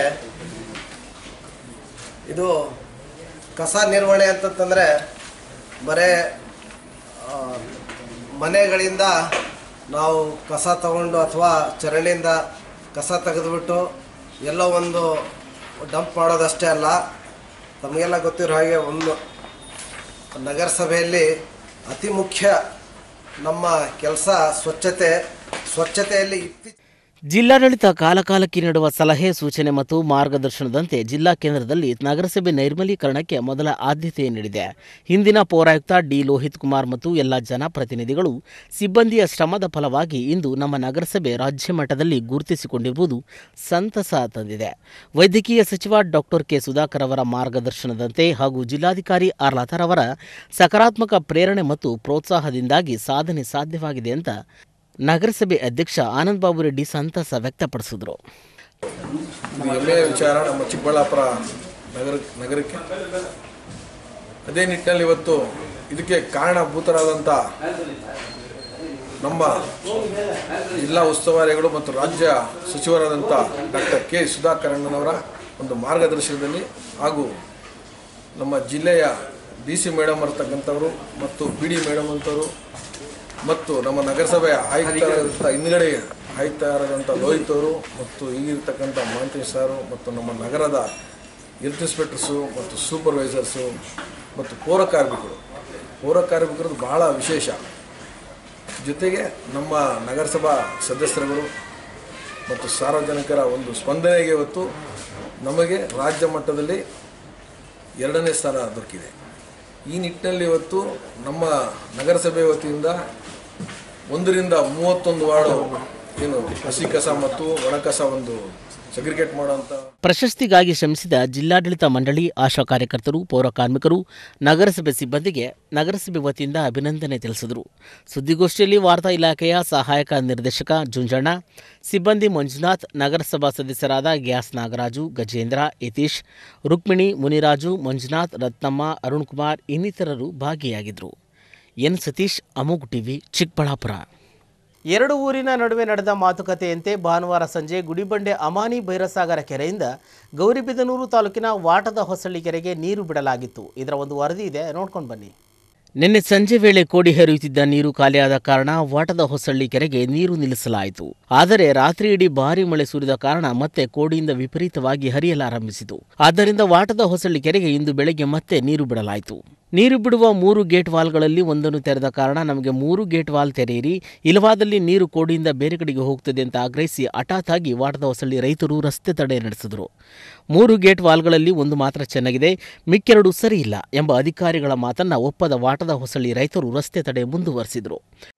ಇದು ಕಸ ನಿರ್ವಹಣೆ ಅಂತಂತಂದರೆ ಬರೇ ಆ, ಮನೆಗಳಿಂದ ನಾವು ಕಸ ತಗೊಂಡು ಅಥವಾ ಚರಂಡಿಯಿಂದ ಕಸ ತೆಗೆದುಬಿಟ್ಟು ಎಲ್ಲೋ ಒಂದು ಡಂಪ್ ಮಾಡೋದಷ್ಟೇ ಅಲ್ಲ ತಮಗೆಲ್ಲ ಗೊತ್ತಿರೋ ಹಾಗೆ ಒಂದು ನಗರಸಭೆಯಲ್ಲಿ ಅತಿ ಮುಖ್ಯ ನಮ್ಮ ಕೆಲಸ ಸ್ವಚ್ಛತೆ ಸ್ವಚ್ಛತೆಯಲ್ಲಿ ಇತ್ತೀಚ ಜಿಲ್ಲಾಡಳಿತ ಕಾಲಕಾಲಕ್ಕೆ ನೀಡುವ ಸಲಹೆ ಸೂಚನೆ ಮತ್ತು ಮಾರ್ಗದರ್ಶನದಂತೆ ಜಿಲ್ಲಾ ಕೇಂದ್ರದಲ್ಲಿ ನಗರಸಭೆ ನೈರ್ಮಲೀಕರಣಕ್ಕೆ ಮೊದಲ ಆದ್ಯತೆ ನೀಡಿದೆ ಹಿಂದಿನ ಪೌರಾಯುಕ್ತ ಡಿ ಲೋಹಿತ್ ಕುಮಾರ್ ಮತ್ತು ಎಲ್ಲ ಜನಪ್ರತಿನಿಧಿಗಳು ಸಿಬ್ಬಂದಿಯ ಶ್ರಮದ ಫಲವಾಗಿ ಇಂದು ನಮ್ಮ ನಗರಸಭೆ ರಾಜ್ಯ ಮಟ್ಟದಲ್ಲಿ ಗುರುತಿಸಿಕೊಂಡಿರುವುದು ಸಂತಸ ತಂದಿದೆ ವೈದ್ಯಕೀಯ ಸಚಿವ ಡಾಕ್ಟರ್ ಕೆ ಸುಧಾಕರ್ ಅವರ ಮಾರ್ಗದರ್ಶನದಂತೆ ಹಾಗೂ ಜಿಲ್ಲಾಧಿಕಾರಿ ಆರ್ ಲತಾರ್ ಅವರ ಸಕಾರಾತ್ಮಕ ಪ್ರೇರಣೆ ಮತ್ತು ಪ್ರೋತ್ಸಾಹದಿಂದಾಗಿ ಸಾಧನೆ ಸಾಧ್ಯವಾಗಿದೆ ಅಂತ ನಗರಸಭೆ ಅಧ್ಯಕ್ಷ ಆನಂದ್ ಬಾಬು ರೆಡ್ಡಿ ಸಂತಸ ವ್ಯಕ್ತಪಡಿಸಿದರು ಇದು ಹೆಮ್ಮೆಯ ವಿಚಾರ ನಮ್ಮ ಚಿಕ್ಕಬಳ್ಳಾಪುರ ನಗರ ನಗರಕ್ಕೆ ಅದೇ ನಿಟ್ಟಿನಲ್ಲಿ ಇವತ್ತು ಇದಕ್ಕೆ ಕಾರಣಭೂತರಾದಂಥ ನಮ್ಮ ಜಿಲ್ಲಾ ಉಸ್ತುವಾರಿಗಳು ಮತ್ತು ರಾಜ್ಯ ಸಚಿವರಾದಂಥ ಡಾಕ್ಟರ್ ಕೆ ಸುಧಾಕರಣ್ಣನವರ ಒಂದು ಮಾರ್ಗದರ್ಶನದಲ್ಲಿ ಹಾಗೂ ನಮ್ಮ ಜಿಲ್ಲೆಯ ಡಿ ಸಿ ಮೇಡಮ್ ಇರ್ತಕ್ಕಂಥವರು ಮತ್ತು ಪಿ ಡಿ ಮೇಡಮ್ ಅಂತವರು ಮತ್ತು ನಮ್ಮ ನಗರಸಭೆಯ ಆಯುಕ್ತರಾದಂಥ ಹಿಂದ್ಗಡೆ ಆಯುಕ್ತರಾದಂಥ ಲೋಹಿತ್ ಅವರು ಮತ್ತು ಈಗಿರ್ತಕ್ಕಂಥ ಮಹಂತೇಶ್ ಸಾರು ಮತ್ತು ನಮ್ಮ ನಗರದ ಹೆಲ್ತ್ ಇನ್ಸ್ಪೆಕ್ಟರ್ಸು ಮತ್ತು ಸೂಪರ್ವೈಸರ್ಸು ಮತ್ತು ಪೌರ ಕಾರ್ಮಿಕರು ಪೌರ ಕಾರ್ಮಿಕರದ್ದು ಬಹಳ ವಿಶೇಷ ಜೊತೆಗೆ ನಮ್ಮ ನಗರಸಭಾ ಸದಸ್ಯರುಗಳು ಮತ್ತು ಸಾರ್ವಜನಿಕರ ಒಂದು ಸ್ಪಂದನೆಗೆ ಇವತ್ತು ನಮಗೆ ರಾಜ್ಯ ಮಟ್ಟದಲ್ಲಿ ಎರಡನೇ ಸ್ಥಾನ ದೊರಕಿದೆ ಈ ನಿಟ್ಟಿನಲ್ಲಿ ಇವತ್ತು ನಮ್ಮ ನಗರಸಭೆ ವತಿಯಿಂದ ಒಂದರಿಂದ ಮೂವತ್ತೊಂದು ವಾರ್ಡು ಏನು ಹಸಿ ಕಸ ಮತ್ತು ಒಣ ಕಸ ಒಂದು ಸೆಗ್ರಿಗೇಟ್ ಮಾಡುವಂಥ ಪ್ರಶಸ್ತಿಗಾಗಿ ಶ್ರಮಿಸಿದ ಜಿಲ್ಲಾಡಳಿತ ಮಂಡಳಿ ಆಶಾ ಕಾರ್ಯಕರ್ತರು ಪೌರ ಕಾರ್ಮಿಕರು ನಗರಸಭೆ ಸಿಬ್ಬಂದಿಗೆ ನಗರಸಭೆ ವತಿಯಿಂದ ಅಭಿನಂದನೆ ತಿಳಿಸಿದರು ಸುದ್ದಿಗೋಷ್ಠಿಯಲ್ಲಿ ವಾರ್ತಾ ಇಲಾಖೆಯ ಸಹಾಯಕ ನಿರ್ದೇಶಕ ಜುಂಜಣ್ಣ ಸಿಬ್ಬಂದಿ ಮಂಜುನಾಥ್ ನಗರಸಭಾ ಸದಸ್ಯರಾದ ಗ್ಯಾಸ್ ನಾಗರಾಜು ಗಜೇಂದ್ರ ಯತೀಶ್ ರುಕ್ಮಿಣಿ ಮುನಿರಾಜು ಮಂಜುನಾಥ್ ರತ್ನಮ್ಮ ಅರುಣ್ ಕುಮಾರ್ ಇನ್ನಿತರರು ಭಾಗಿಯಾಗಿದ್ದರು ಎನ್ ಸತೀಶ್ ಅಮೋಗ್ ಟಿವಿ ಚಿಕ್ಕಬಳ್ಳಾಪುರ ಎರಡು ಊರಿನ ನಡುವೆ ನಡೆದ ಮಾತುಕತೆಯಂತೆ ಭಾನುವಾರ ಸಂಜೆ ಗುಡಿಬಂಡೆ ಅಮಾನಿ ಭೈರಸಾಗರ ಕೆರೆಯಿಂದ ಗೌರಿಬಿದನೂರು ತಾಲೂಕಿನ ವಾಟದ ಹೊಸಳ್ಳಿ ಕೆರೆಗೆ ನೀರು ಬಿಡಲಾಗಿತ್ತು ಇದರ ಒಂದು ವರದಿ ಇದೆ ನೋಡ್ಕೊಂಡು ಬನ್ನಿ ನಿನ್ನೆ ಸಂಜೆ ವೇಳೆ ಕೋಡಿ ಹರಿಯುತ್ತಿದ್ದ ನೀರು ಖಾಲಿಯಾದ ಕಾರಣ ವಾಟದ ಹೊಸಳ್ಳಿ ಕೆರೆಗೆ ನೀರು ನಿಲ್ಲಿಸಲಾಯಿತು ಆದರೆ ರಾತ್ರಿ ಇಡೀ ಭಾರಿ ಮಳೆ ಸುರಿದ ಕಾರಣ ಮತ್ತೆ ಕೋಡಿಯಿಂದ ವಿಪರೀತವಾಗಿ ಹರಿಯಲಾರಂಭಿಸಿತು ಆದ್ದರಿಂದ ವಾಟದ ಹೊಸಳ್ಳಿ ಕೆರೆಗೆ ಇಂದು ಬೆಳಗ್ಗೆ ಮತ್ತೆ ನೀರು ಬಿಡಲಾಯಿತು ನೀರು ಬಿಡುವ ಮೂರು ಗೇಟ್ ವಾಲ್ಗಳಲ್ಲಿ ಒಂದನ್ನು ತೆರೆದ ಕಾರಣ ನಮಗೆ ಮೂರು ಗೇಟ್ ವಾಲ್ ತೆರೆಯಿರಿ ಇಲ್ಲವಾದಲ್ಲಿ ನೀರು ಕೋಡಿಯಿಂದ ಬೇರೆ ಕಡೆಗೆ ಹೋಗ್ತದೆ ಅಂತ ಆಗ್ರಹಿಸಿ ಹಠಾತ್ತಾಗಿ ವಾಟದ ಹೊಸಳ್ಳಿ ರೈತರು ರಸ್ತೆ ತಡೆ ನಡೆಸಿದರು ಮೂರು ಗೇಟ್ ವಾಲ್ಗಳಲ್ಲಿ ಒಂದು ಮಾತ್ರ ಚೆನ್ನಾಗಿದೆ ಮಿಕ್ಕೆರಡು ಸರಿ ಇಲ್ಲ ಎಂಬ ಅಧಿಕಾರಿಗಳ ಮಾತನ್ನ ಒಪ್ಪದ ವಾಟದ ಹೊಸಳ್ಳಿ ರೈತರು ರಸ್ತೆ ತಡೆ ಮುಂದುವರೆಸಿದರು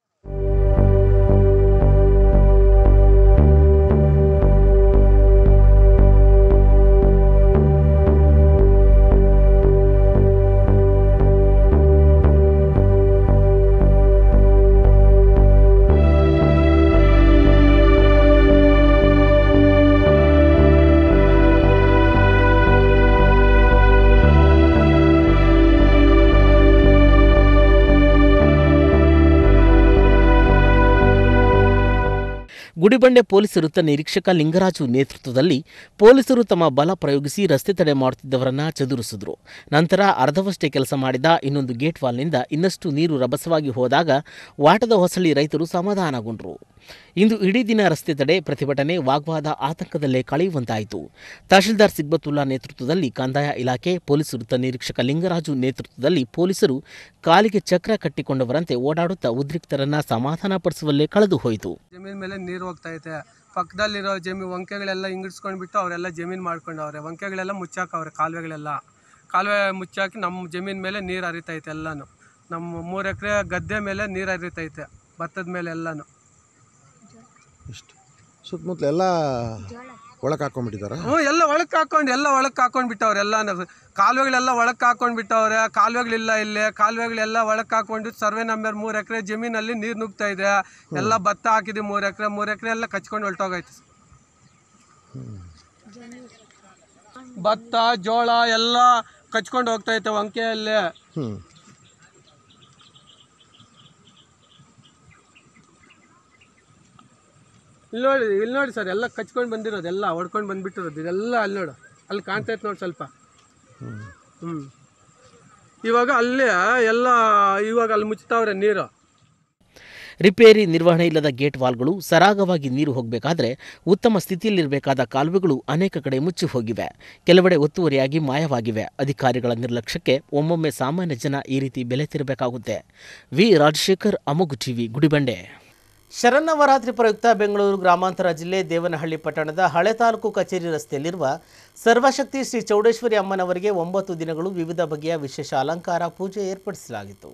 ಗುಡಿಬಂಡೆ ಪೊಲೀಸ್ ವೃತ್ತ ನಿರೀಕ್ಷಕ ಲಿಂಗರಾಜು ನೇತೃತ್ವದಲ್ಲಿ ಪೊಲೀಸರು ತಮ್ಮ ಬಲ ಪ್ರಯೋಗಿಸಿ ರಸ್ತೆ ತಡೆ ಮಾಡುತ್ತಿದ್ದವರನ್ನ ಚದುರಿಸಿದ್ರು ನಂತರ ಅರ್ಧವಷ್ಟೇ ಕೆಲಸ ಮಾಡಿದ ಇನ್ನೊಂದು ಗೇಟ್ ವಾಲ್ನಿಂದ ಇನ್ನಷ್ಟು ನೀರು ರಭಸವಾಗಿ ಹೋದಾಗ ವಾಟದ ಹೊಸಳಿ ರೈತರು ಸಮಾಧಾನಗೊಂಡರು ಇಂದು ಇಡೀ ದಿನ ರಸ್ತೆ ತಡೆ ಪ್ರತಿಭಟನೆ ವಾಗ್ವಾದ ಆತಂಕದಲ್ಲೇ ಕಳೆಯುವಂತಾಯಿತು ತಹಶೀಲ್ದಾರ್ ಸಿಗ್ಬತುಲ್ಲಾ ನೇತೃತ್ವದಲ್ಲಿ ಕಂದಾಯ ಇಲಾಖೆ ಪೊಲೀಸ್ ವೃತ್ತ ನಿರೀಕ್ಷಕ ಲಿಂಗರಾಜು ನೇತೃತ್ವದಲ್ಲಿ ಪೊಲೀಸರು ಕಾಲಿಗೆ ಚಕ್ರ ಕಟ್ಟಿಕೊಂಡವರಂತೆ ಓಡಾಡುತ್ತಾ ಉದ್ರಿಕ್ತರನ್ನ ಸಮಾಧಾನಪಡಿಸುವಲ್ಲೇ ಕಳೆದು ಹೋಯಿತು ಜಮೀನ್ ಮೇಲೆ ನೀರು ಹೋಗ್ತಾ ಐತೆ ಪಕ್ಕದಲ್ಲಿರೋ ಜಮೀನು ಒಂಕೆಗಳೆಲ್ಲ ಹಿಂಗಿಡ್ಸ್ಕೊಂಡ್ಬಿಟ್ಟು ಅವರೆಲ್ಲ ಜಮೀನು ಮಾಡ್ಕೊಂಡವ್ರೆ ಒಂಕೆಗಳೆಲ್ಲ ಮುಚ್ಚಾಕವ್ರೆ ಕಾಲುವೆಗಳೆಲ್ಲ ಕಾಲುವೆ ಮುಚ್ಚಾಕಿ ನಮ್ಮ ಜಮೀನ್ ಮೇಲೆ ನೀರು ಹರಿತೈತೆ ಎಲ್ಲನೂ ನಮ್ಮ ಮೂರು ಎಕರೆ ಗದ್ದೆ ಮೇಲೆ ನೀರು ಹರಿತೈತೆ ಭತ್ತದ ಮೇಲೆ ಎಲ್ಲನೂ ಇಷ್ಟು ಸುತ್ತಮುತ್ತಲ ಎಲ್ಲ ಒಳಗೆ ಹಾಕೊಂಡ್ಬಿಟ್ಟಿದಾರ ಹ್ಞೂ ಎಲ್ಲ ಒಳಕ್ಕೆ ಹಾಕೊಂಡು ಎಲ್ಲ ಒಳಕ್ಕೆ ಹಾಕೊಂಡ್ಬಿಟ್ಟವ್ರೆ ಎಲ್ಲ ಕಾಲುವೆಗಳೆಲ್ಲ ಒಳಕ್ಕೆ ಹಾಕೊಂಡ್ಬಿಟ್ಟವ್ರೆ ಕಾಲುವೆಗಳಿಲ್ಲ ಇಲ್ಲಿ ಕಾಲುವೆಗಳೆಲ್ಲ ಒಳಕ್ಕೆ ಹಾಕೊಂಡು ಸರ್ವೆ ನಂಬರ್ ಮೂರು ಎಕರೆ ಜಮೀನಲ್ಲಿ ನೀರು ನುಗ್ತಾ ಇದೆ ಎಲ್ಲ ಭತ್ತ ಹಾಕಿದ್ವಿ ಮೂರು ಎಕರೆ ಮೂರು ಎಕರೆ ಎಲ್ಲ ಕಚ್ಕೊಂಡು ಹೊಲ್ಟೋಗೈತೆ ಭತ್ತ ಜೋಳ ಎಲ್ಲ ಕಚ್ಕೊಂಡು ಹೋಗ್ತೈತೆ ಒಂಕೆಯಲ್ಲಿ ಹ್ಞೂ ಇಲ್ಲಿ ನೋಡಿ ಇಲ್ಲಿ ನೋಡಿ ಸರ್ ಎಲ್ಲ ಕಚ್ಕೊಂಡು ಬಂದಿರೋದು ಎಲ್ಲ ಹೊಡ್ಕೊಂಡು ಬಂದ್ಬಿಟ್ಟಿರೋದು ಇದೆಲ್ಲ ಅಲ್ಲಿ ನೋಡು ಅಲ್ಲಿ ಕಾಣ್ತೈತೆ ನೋಡಿ ಸ್ವಲ್ಪ ಹ್ಞೂ ಇವಾಗ ಅಲ್ಲೇ ಎಲ್ಲ ಇವಾಗ ಅಲ್ಲಿ ಮುಚ್ತಾವ್ರೆ ನೀರು ರಿಪೇರಿ ನಿರ್ವಹಣೆ ಇಲ್ಲದ ಗೇಟ್ ವಾಲ್ಗಳು ಸರಾಗವಾಗಿ ನೀರು ಹೋಗಬೇಕಾದ್ರೆ ಉತ್ತಮ ಸ್ಥಿತಿಯಲ್ಲಿರಬೇಕಾದ ಕಾಲುವೆಗಳು ಅನೇಕ ಕಡೆ ಮುಚ್ಚಿ ಹೋಗಿವೆ ಕೆಲವೆಡೆ ಒತ್ತುವರಿಯಾಗಿ ಮಾಯವಾಗಿವೆ ಅಧಿಕಾರಿಗಳ ನಿರ್ಲಕ್ಷ್ಯಕ್ಕೆ ಒಮ್ಮೊಮ್ಮೆ ಸಾಮಾನ್ಯ ಜನ ಈ ರೀತಿ ಬೆಲೆ ತೆರಬೇಕಾಗುತ್ತೆ ವಿ ರಾಜಶೇಖರ್ ಅಮುಗು ಟಿವಿ ಗುಡಿಬಂಡೆ ಶರನ್ನವರಾತ್ರಿ ಪ್ರಯುಕ್ತ ಬೆಂಗಳೂರು ಗ್ರಾಮಾಂತರ ಜಿಲ್ಲೆ ದೇವನಹಳ್ಳಿ ಪಟ್ಟಣದ ಹಳೆ ತಾಲೂಕು ಕಚೇರಿ ರಸ್ತೆಯಲ್ಲಿರುವ ಸರ್ವಶಕ್ತಿ ಶ್ರೀ ಚೌಡೇಶ್ವರಿ ಅಮ್ಮನವರಿಗೆ ಒಂಬತ್ತು ದಿನಗಳು ವಿವಿಧ ಬಗೆಯ ವಿಶೇಷ ಅಲಂಕಾರ ಪೂಜೆ ಏರ್ಪಡಿಸಲಾಗಿತ್ತು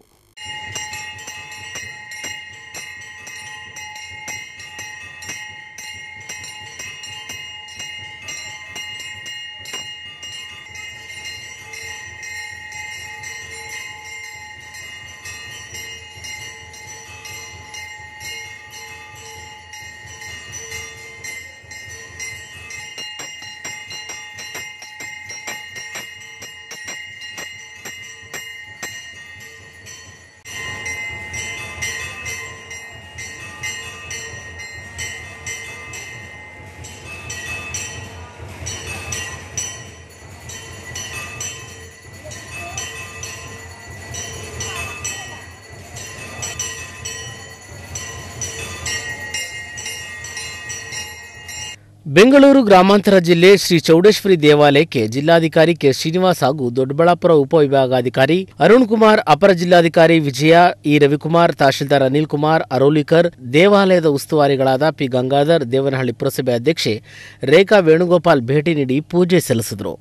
ಬೆಂಗಳೂರು ಗ್ರಾಮಾಂತರ ಜಿಲ್ಲೆ ಶ್ರೀ ಚೌಡೇಶ್ವರಿ ದೇವಾಲಯಕ್ಕೆ ಜಿಲ್ಲಾಧಿಕಾರಿ ಕೆ ಶ್ರೀನಿವಾಸ್ ಹಾಗೂ ದೊಡ್ಡಬಳ್ಳಾಪುರ ಉಪವಿಭಾಗಾಧಿಕಾರಿ ಅರುಣ್ ಕುಮಾರ್ ಅಪರ ಜಿಲ್ಲಾಧಿಕಾರಿ ವಿಜಯ ಇ ರವಿಕುಮಾರ್ ತಹಶೀಲ್ದಾರ್ ಅನಿಲ್ ಕುಮಾರ್ ಅರೋಲಿಕರ್ ದೇವಾಲಯದ ಉಸ್ತುವಾರಿಗಳಾದ ಪಿ ಗಂಗಾಧರ್ ದೇವನಹಳ್ಳಿ ಪುರಸಭೆ ಅಧ್ಯಕ್ಷೆ ರೇಖಾ ವೇಣುಗೋಪಾಲ್ ಭೇಟಿ ನೀಡಿ ಪೂಜೆ ಸಲ್ಲಿಸಿದರು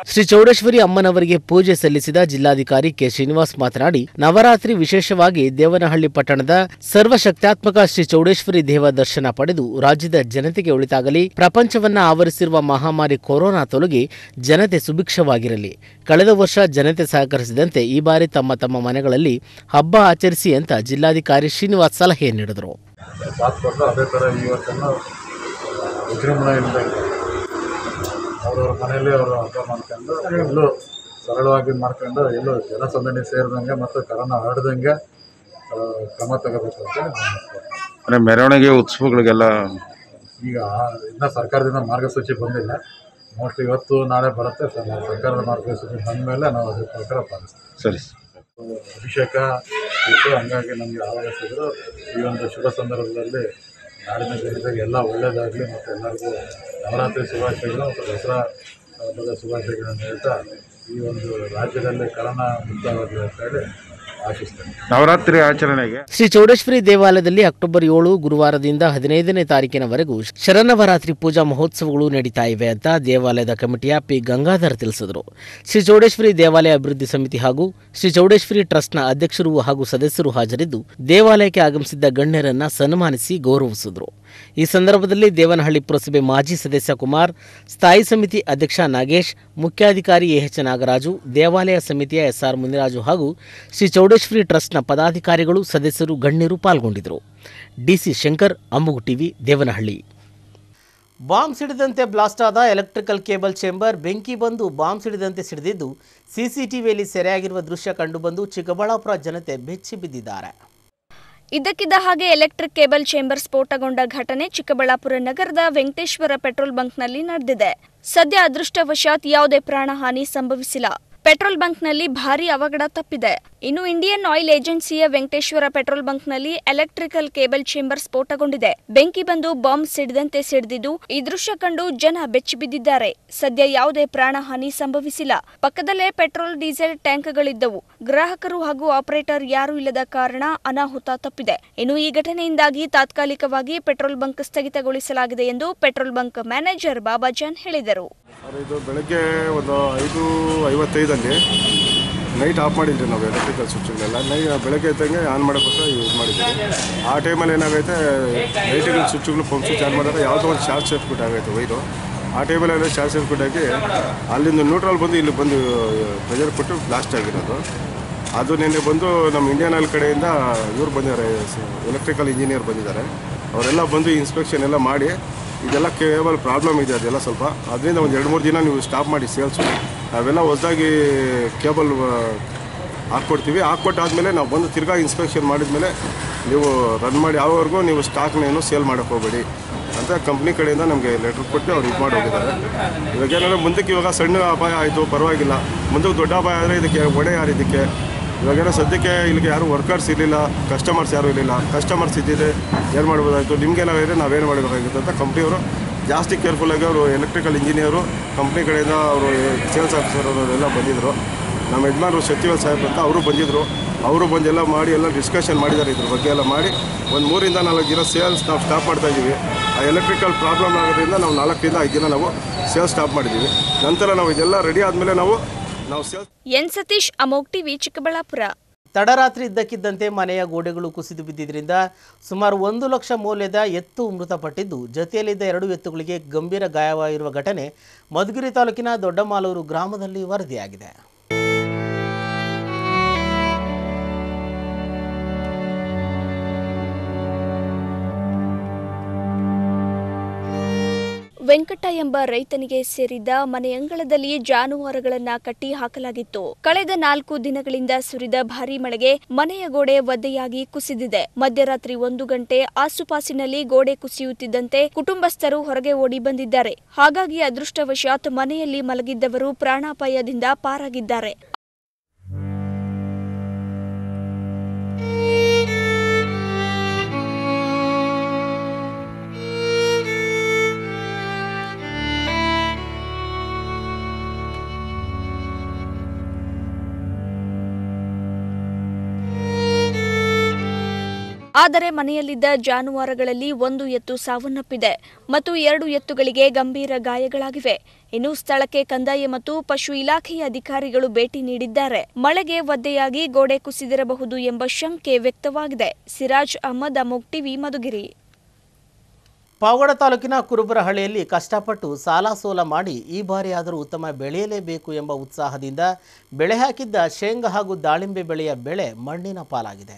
ಶ್ರೀ ಚೌಡೇಶ್ವರಿ ಅಮ್ಮನವರಿಗೆ ಪೂಜೆ ಸಲ್ಲಿಸಿದ ಜಿಲ್ಲಾಧಿಕಾರಿ ಕೆ ಶ್ರೀನಿವಾಸ್ ಮಾತನಾಡಿ ನವರಾತ್ರಿ ವಿಶೇಷವಾಗಿ ದೇವನಹಳ್ಳಿ ಪಟ್ಟಣದ ಸರ್ವಶಕ್ತ್ಯಾತ್ಮಕ ಶ್ರೀ ಚೌಡೇಶ್ವರಿ ದೇವ ದರ್ಶನ ಪಡೆದು ರಾಜ್ಯದ ಜನತೆಗೆ ಒಳಿತಾಗಲಿ ಪ್ರಪಂಚವನ್ನ ಆವರಿಸಿರುವ ಮಹಾಮಾರಿ ಕೊರೋನಾ ತೊಲಗಿ ಜನತೆ ಸುಭಿಕ್ಷವಾಗಿರಲಿ ಕಳೆದ ವರ್ಷ ಜನತೆ ಸಹಕರಿಸಿದಂತೆ ಈ ಬಾರಿ ತಮ್ಮ ತಮ್ಮ ಮನೆಗಳಲ್ಲಿ ಹಬ್ಬ ಆಚರಿಸಿ ಅಂತ ಜಿಲ್ಲಾಧಿಕಾರಿ ಶ್ರೀನಿವಾಸ್ ಸಲಹೆ ನೀಡಿದರು ಸಾಥ್ ಕೊಟ್ಟು ಅದೇ ಥರ ಈ ವರ್ಷನೂ ವಿಜೃಂಭಣೆಯಿಂದ ಅವ್ರವ್ರ ಮನೆಯಲ್ಲಿ ಅವರು ಹಬ್ಬ ಮಾಡ್ಕೊಂಡು ಎಲ್ಲೂ ಸರಳವಾಗಿ ಮಾಡ್ಕೊಂಡು ಎಲ್ಲೂ ಜನಸಂದಣಿ ಸೇರಿದಂಗೆ ಮತ್ತು ಕರೋನಾ ಹರಡ್ದಂಗೆ ಆ, ಕ್ರಮ ತಗೋಬೇಕು ಅಂತ ನಾನು ಅಂದರೆ ಮೆರವಣಿಗೆ ಉತ್ಸವಗಳಿಗೆಲ್ಲ ಈಗ ಇನ್ನೂ ಸರ್ಕಾರದಿಂದ ಮಾರ್ಗಸೂಚಿ ಬಂದಿಲ್ಲ ಮೋಸ್ಟ್ಲಿ ಇವತ್ತು ನಾಳೆ ಬರುತ್ತೆ ಸರ್ ಸರ್ಕಾರದ ಮಾರ್ಗಸೂಚಿ ಬಂದ ಮೇಲೆ ನಾವು ಅದ್ರ ಪ್ರಕಾರ ಪಾಲಿಸ್ತೀವಿ ಸರಿ ಅಭಿಷೇಕ ಇತ್ತು ಹಂಗಾಗಿ ನಮಗೆ ಆಹ್ವಾನಿಸಿದ್ರು ಈ ಒಂದು ಶುಭ ಸಂದರ್ಭದಲ್ಲಿ ನಾಡಿನ ಜನತೆಗೆ ಎಲ್ಲ ಒಳ್ಳೆಯದಾಗಲಿ ಮತ್ತು ಎಲ್ಲರಿಗೂ ನವರಾತ್ರಿ ಶುಭಾಶಯಗಳು ಮತ್ತು ದಸರಾ ಹಬ್ಬದ ಶುಭಾಶಯಗಳನ್ನು ಹೇಳ್ತಾ ಈ ಒಂದು ರಾಜ್ಯದಲ್ಲಿ ಕರೋನಾ ಮುಕ್ತವಾಗಲಿ ಅಂತ ಹೇಳಿ ಆಶಿಸ್ತೇನೆ ನವರಾತ್ರಿ ಆಚರಣೆಗೆ ಶ್ರೀ ಚೌಡೇಶ್ವರಿ ದೇವಾಲಯದಲ್ಲಿ ಅಕ್ಟೋಬರ್ ಏಳು ಗುರುವಾರದಿಂದ ಹದಿನೈದನೇ ತಾರೀಕಿನವರೆಗೂ ಶರನ್ನವರಾತ್ರಿ ಪೂಜಾ ಮಹೋತ್ಸವಗಳು ನಡೀತಾ ಇವೆ ಅಂತ ದೇವಾಲಯದ ಕಮಿಟಿಯ ಪಿ ಗಂಗಾಧರ್ ತಿಳಿಸಿದರು ಶ್ರೀ ಚೌಡೇಶ್ವರಿ ದೇವಾಲಯ ಅಭಿವೃದ್ಧಿ ಸಮಿತಿ ಹಾಗೂ ಶ್ರೀ ಚೌಡೇಶ್ವರಿ ಟ್ರಸ್ಟ್ನ ಅಧ್ಯಕ್ಷರು ಹಾಗೂ ಸದಸ್ಯರು ಹಾಜರಿದ್ದು ದೇವಾಲಯಕ್ಕೆ ಆಗಮಿಸಿದ್ದ ಗಣ್ಯರನ್ನ ಸನ್ಮಾನಿಸಿ ಗೌರವಿಸಿದರು ಈ ಸಂದರ್ಭದಲ್ಲಿ ದೇವನಹಳ್ಳಿ ಪುರಸಭೆ ಮಾಜಿ ಸದಸ್ಯ ಕುಮಾರ್ ಸ್ಥಾಯಿ ಸಮಿತಿ ಅಧ್ಯಕ್ಷ ನಾಗೇಶ್ ಮುಖ್ಯಾಧಿಕಾರಿ ಎಎಚ್ ನಾಗರಾಜು ದೇವಾಲಯ ಸಮಿತಿಯ ಎಸ್ಆರ್ ಮುನಿರಾಜು ಹಾಗೂ ಶ್ರೀ ಚೌಡೇಶ್ವರಿ ಟ್ರಸ್ಟ್ನ ಪದಾಧಿಕಾರಿಗಳು ಸದಸ್ಯರು ಗಣ್ಯರು ಪಾಲ್ಗೊಂಡಿದ್ದರು DC Shankar Amogh TV Devanahalli bomb ಸಿಡಿದಂತೆ ಬ್ಲಾಸ್ಟ್ ಆದ ಎಲೆಕ್ಟ್ರಿಕಲ್ ಕೇಬಲ್ ಚೇಂಬರ್ ಬೆಂಕಿ ಬಂದು ಬಾಂಬ್ ಸಿಡಿದಂತೆ ಸಿಡಿದಿದ್ದು ಸಿಸಿಟಿವಿಯಲ್ಲಿ ಸೆರೆಯಾಗಿರುವ ದೃಶ್ಯ ಕಂಡುಬಂದು ಚಿಕ್ಕಬಳ್ಳಾಪುರ ಜನತೆ ಬೆಚ್ಚಿ ಬಿದ್ದಿದ್ದಾರೆ ಇದ್ದಕ್ಕಿದ್ದ ಹಾಗೆ ಎಲೆಕ್ಟ್ರಿಕ್ ಕೇಬಲ್ ಚೇಂಬರ್ ಸ್ಫೋಟಗೊಂಡ ಘಟನೆ ಚಿಕ್ಕಬಳ್ಳಾಪುರ ನಗರದ ವೆಂಕಟೇಶ್ವರ ಪೆಟ್ರೋಲ್ ಬಂಕ್ನಲ್ಲಿ ನಡೆದಿದೆ ಸದ್ಯ ಅದೃಷ್ಟವಶಾತ್ ಯಾವುದೇ ಪ್ರಾಣಹಾನಿ ಸಂಭವಿಸಿಲ್ಲ ಪೆಟ್ರೋಲ್ ಬಂಕ್ನಲ್ಲಿ ಭಾರೀ ಅವಘಡ ತಪ್ಪಿದೆ ಇನ್ನು ಇಂಡಿಯನ್ ಆಯಿಲ್ ಏಜೆನ್ಸಿಯ ವೆಂಕಟೇಶ್ವರ ಪೆಟ್ರೋಲ್ ಬಂಕ್ನಲ್ಲಿ ಎಲೆಕ್ಟ್ರಿಕಲ್ ಕೇಬಲ್ ಚೇಂಬರ್ ಸ್ಫೋಟಗೊಂಡಿದೆ ಬೆಂಕಿ ಬಂದು ಬಾಂಬ್ ಸಿಡಿದಂತೆ ಸಿಡಿದಿದ್ದು ಈ ದೃಶ್ಯ ಕಂಡು ಜನ ಬೆಚ್ಚಿಬಿದ್ದಿದ್ದಾರೆ ಸದ್ಯ ಯಾವುದೇ ಪ್ರಾಣಹಾನಿ ಸಂಭವಿಸಿಲ್ಲ ಪಕ್ಕದಲ್ಲೇ ಪೆಟ್ರೋಲ್ ಡೀಸೆಲ್ ಟ್ಯಾಂಕ್ಗಳಿದ್ದವು ಗ್ರಾಹಕರು ಹಾಗೂ ಆಪರೇಟರ್ ಯಾರೂ ಇಲ್ಲದ ಕಾರಣ ಅನಾಹುತ ತಪ್ಪಿದೆ ಇನ್ನು ಈ ಘಟನೆಯಿಂದಾಗಿ ತಾತ್ಕಾಲಿಕವಾಗಿ ಪೆಟ್ರೋಲ್ ಬಂಕ್ ಸ್ಥಗಿತಗೊಳಿಸಲಾಗಿದೆ ಎಂದು ಪೆಟ್ರೋಲ್ ಬಂಕ್ ಮ್ಯಾನೇಜರ್ ಬಾಬಾಜಾನ್ ಹೇಳಿದರು ಸರ್ ಇದು ಬೆಳಗ್ಗೆ ಒಂದು ಐದು ಐವತ್ತೈದಲ್ಲಿ ನೈಟ್ ಆಫ್ ಮಾಡಿದ್ವಿ ನಾವು ಎಲೆಕ್ಟ್ರಿಕಲ್ ಸ್ವಿಚ್ಗಳೆಲ್ಲ ನೈ ಬೆಳಗ್ಗೆ ಎದ್ದಂಗೆ ಆನ್ ಮಾಡೋಕ್ಕೋಸ್ಕರ ಯೂಸ್ ಮಾಡಿದ್ವಿ ಆ ಟೈಮಲ್ಲಿ ಏನಾಗೈತೆ ಲೈಟ್ಗಳ ಸ್ವಿಚ್ಗಳು ಪಂಪ್ ಸ್ವಿಚ್ ಆನ್ ಮಾಡಿದಾಗ ಯಾವುದೋ ಒಂದು ಶಾರ್ಟ್ ಸರ್ಕ್ಯೂಟ್ ಆಗೈತೆ ವೈರು ಆ ಟೈಮಲ್ಲಿ ಶಾರ್ಟ್ ಸರ್ಕ್ಯೂಟ್ ಆಗಿ ಅಲ್ಲಿಂದ ನ್ಯೂಟ್ರಲ್ ಬಂದು ಇಲ್ಲಿ ಬಂದು ಪ್ರೆಷರ್ ಕೊಟ್ಟು ಬ್ಲಾಸ್ಟ್ ಆಗಿರೋದು ಅದು ನಿನ್ನೆ ಬಂದು ನಮ್ಮ ಇಂಡಿಯನ್ ಆಯಿಲ್ ಕಡೆಯಿಂದ ಇವ್ರು ಬಂದಿದ್ದಾರೆ ಎಲೆಕ್ಟ್ರಿಕಲ್ ಇಂಜಿನಿಯರ್ ಬಂದಿದ್ದಾರೆ ಅವರೆಲ್ಲ ಬಂದು ಇನ್ಸ್ಪೆಕ್ಷನ್ ಎಲ್ಲ ಮಾಡಿ ಇದೆಲ್ಲ ಕೇಬಲ್ ಪ್ರಾಬ್ಲಮ್ ಇದೆ ಅದೆಲ್ಲ ಸ್ವಲ್ಪ ಅದರಿಂದ ಒಂದು ಎರಡು ಮೂರು ದಿನ ನೀವು ಸ್ಟಾಪ್ ಮಾಡಿ ಸೇಲ್ಸು ನಾವೆಲ್ಲ ಹೊಸದಾಗಿ ಕೇಬಲ್ ಹಾಕ್ಕೊಡ್ತೀವಿ ಹಾಕ್ಕೊಟ್ಟಾದ್ಮೇಲೆ ನಾವು ಬಂದು ತಿರ್ಗಾ ಇನ್ಸ್ಪೆಕ್ಷನ್ ಮಾಡಿದ್ಮೇಲೆ ನೀವು ರನ್ ಮಾಡಿ ಯಾವವರೆಗೂ ನೀವು ಸ್ಟಾಕ್ನೇನು ಸೇಲ್ ಮಾಡೋಕ್ಕೆ ಹೋಗಬೇಡಿ ಅಂತ ಕಂಪ್ನಿ ಕಡೆಯಿಂದ ನಮಗೆ ಲೆಟ್ರ್ ಕೊಟ್ಟು ಅವ್ರು ಇದು ಮಾಡಿ ಹೋಗಿದ್ದಾರೆ ಇವಾಗ ಏನಾದ್ರೆ ಮುಂದಕ್ಕೆ ಇವಾಗ ಸಣ್ಣ ಅಪಾಯ ಆಯಿತು ಪರವಾಗಿಲ್ಲ ಮುಂದಕ್ಕೆ ದೊಡ್ಡ ಅಪಾಯ ಆದರೆ ಇದಕ್ಕೆ ಒಡೆ ಯಾರು ಇದಕ್ಕೆ ಇವಾಗೇನೋ ಸದ್ಯಕ್ಕೆ ಇಲ್ಲಿಗೆ ಯಾರು ವರ್ಕರ್ಸ್ ಇರಲಿಲ್ಲ ಕಸ್ಟಮರ್ಸ್ ಯಾರೂ ಇರಲಿಲ್ಲ ಕಸ್ಟಮರ್ಸ್ ಇದ್ದಿದೆ ಏನು ಮಾಡ್ಬೋದಾಯಿತು ನಿಮ್ಗೇನಾಗಿದೆ ನಾವೇನು ಮಾಡಬೇಕಾಗಿತ್ತು ಅಂತ ಕಂಪ್ನಿಯವರು ಜಾಸ್ತಿ ಕೇರ್ಫುಲ್ಲಾಗಿ ಅವರು ಎಲೆಕ್ಟ್ರಿಕಲ್ ಇಂಜಿನಿಯರು ಕಂಪ್ನಿ ಕಡೆಯಿಂದ ಅವರು ಸೇಲ್ಸ್ ಆಫೀಸರ್ ಅವರೆಲ್ಲ ಬಂದಿದ್ದರು ನಮ್ಮ ಯಜಮಾನರು ಸಚಿವಲ್ ಸಾಹೇಬ್ ಅಂತ ಅವರು ಬಂದಿದ್ದರು ಅವರು ಬಂದು ಎಲ್ಲ ಮಾಡಿ ಎಲ್ಲ ಡಿಸ್ಕಷನ್ ಮಾಡಿದ್ದಾರೆ ಇದ್ರ ಬಗ್ಗೆ ಎಲ್ಲ ಮಾಡಿ ಒಂದು ಮೂರಿಂದ ನಾಲ್ಕು ದಿನ ಸೇಲ್ಸ್ ನಾವು ಸ್ಟಾಪ್ ಮಾಡ್ತಾ ಇದ್ದೀವಿ ಆ ಎಲೆಕ್ಟ್ರಿಕಲ್ ಪ್ರಾಬ್ಲಮ್ ಆಗೋದ್ರಿಂದ ನಾವು ನಾಲ್ಕರಿಂದ ಐದು ದಿನ ನಾವು ಸೇಲ್ಸ್ ಸ್ಟಾಪ್ ಮಾಡಿದ್ದೀವಿ ನಂತರ ನಾವು ಇದೆಲ್ಲ ರೆಡಿ ಆದಮೇಲೆ ನಾವು ನಾವು ಸೇಲ್ಸ್ ಎನ್ ಸತೀಶ್ ಅಮೋಕ್ ಟಿವಿ ಚಿಕ್ಕಬಳ್ಳಾಪುರ ತಡರಾತ್ರಿ ಇದ್ದಕ್ಕಿದ್ದಂತೆ ಮನೆಯ ಗೋಡೆಗಳು ಕುಸಿದು ಬಿದ್ದಿದ್ದರಿಂದ ಸುಮಾರು ಒಂದು ಲಕ್ಷ ಮೌಲ್ಯದ ಎತ್ತು ಮೃತಪಟ್ಟಿದ್ದು ಜೊತೆಯಲ್ಲಿದ್ದ ಎರಡು ಎತ್ತುಗಳಿಗೆ ಗಂಭೀರ ಗಾಯವಾಗಿರುವ ಘಟನೆ ಮಧುಗಿರಿ ತಾಲೂಕಿನ ದೊಡ್ಡಮಾಲೂರು ಗ್ರಾಮದಲ್ಲಿ ವರದಿಯಾಗಿದೆ ವೆಂಕಟ ಎಂಬ ರೈತನಿಗೆ ಸೇರಿದ ಮನೆಯಂಗಳದಲ್ಲಿ ಜಾನುವಾರುಗಳನ್ನ ಕಟ್ಟಿ ಹಾಕಲಾಗಿತ್ತು ಕಳೆದ ನಾಲ್ಕು ದಿನಗಳಿಂದ ಸುರಿದ ಭಾರೀ ಮಳೆಗೆ ಮನೆಯ ಗೋಡೆ ಒದ್ದೆಯಾಗಿ ಕುಸಿದಿದೆ ಮಧ್ಯರಾತ್ರಿ ಒಂದು ಗಂಟೆ ಆಸುಪಾಸಿನಲ್ಲಿ ಗೋಡೆ ಕುಸಿಯುತ್ತಿದ್ದಂತೆ ಕುಟುಂಬಸ್ಥರು ಹೊರಗೆ ಓಡಿ ಬಂದಿದ್ದಾರೆ ಹಾಗಾಗಿ ಅದೃಷ್ಟವಶಾತ್ ಮನೆಯಲ್ಲಿ ಮಲಗಿದ್ದವರು ಪ್ರಾಣಾಪಾಯದಿಂದ ಪಾರಾಗಿದ್ದಾರೆ ಆದರೆ ಮನೆಯಲ್ಲಿದ್ದ ಜಾನುವಾರುಗಳಲ್ಲಿ ಒಂದು ಎತ್ತು ಸಾವನ್ನಪ್ಪಿದೆ ಮತ್ತು ಎರಡು ಎತ್ತುಗಳಿಗೆ ಗಂಭೀರ ಗಾಯಗಳಾಗಿವೆ ಇನ್ನು ಸ್ಥಳಕ್ಕೆ ಕಂದಾಯ ಮತ್ತು ಪಶು ಇಲಾಖೆಯ ಅಧಿಕಾರಿಗಳು ಭೇಟಿ ನೀಡಿದ್ದಾರೆ ಮಳೆಗೆ ಒದ್ದೆಯಾಗಿ ಗೋಡೆ ಕುಸಿದಿರಬಹುದು ಎಂಬ ಶಂಕೆ ವ್ಯಕ್ತವಾಗಿದೆ ಸಿರಾಜ್ ಅಹಮದ್ ಅಮೋಕ್ ಟಿವಿ ಮಧುಗಿರಿ ಪಾವಗಡ ತಾಲೂಕಿನ ಕುರುಬರಹಳ್ಳಿಯಲ್ಲಿ ಕಷ್ಟಪಟ್ಟು ಸಾಲ ಸೋಲ ಮಾಡಿ ಈ ಬಾರಿಯಾದರೂ ಉತ್ತಮ ಬೆಳೆಯಲೇಬೇಕು ಎಂಬ ಉತ್ಸಾಹದಿಂದ ಬೆಳೆ ಹಾಕಿದ್ದ ಶೇಂಗಾ ಹಾಗೂ ದಾಳಿಂಬೆ ಬೆಳೆಯ ಬೆಳೆ ಮಣ್ಣಿನ ಪಾಲಾಗಿದೆ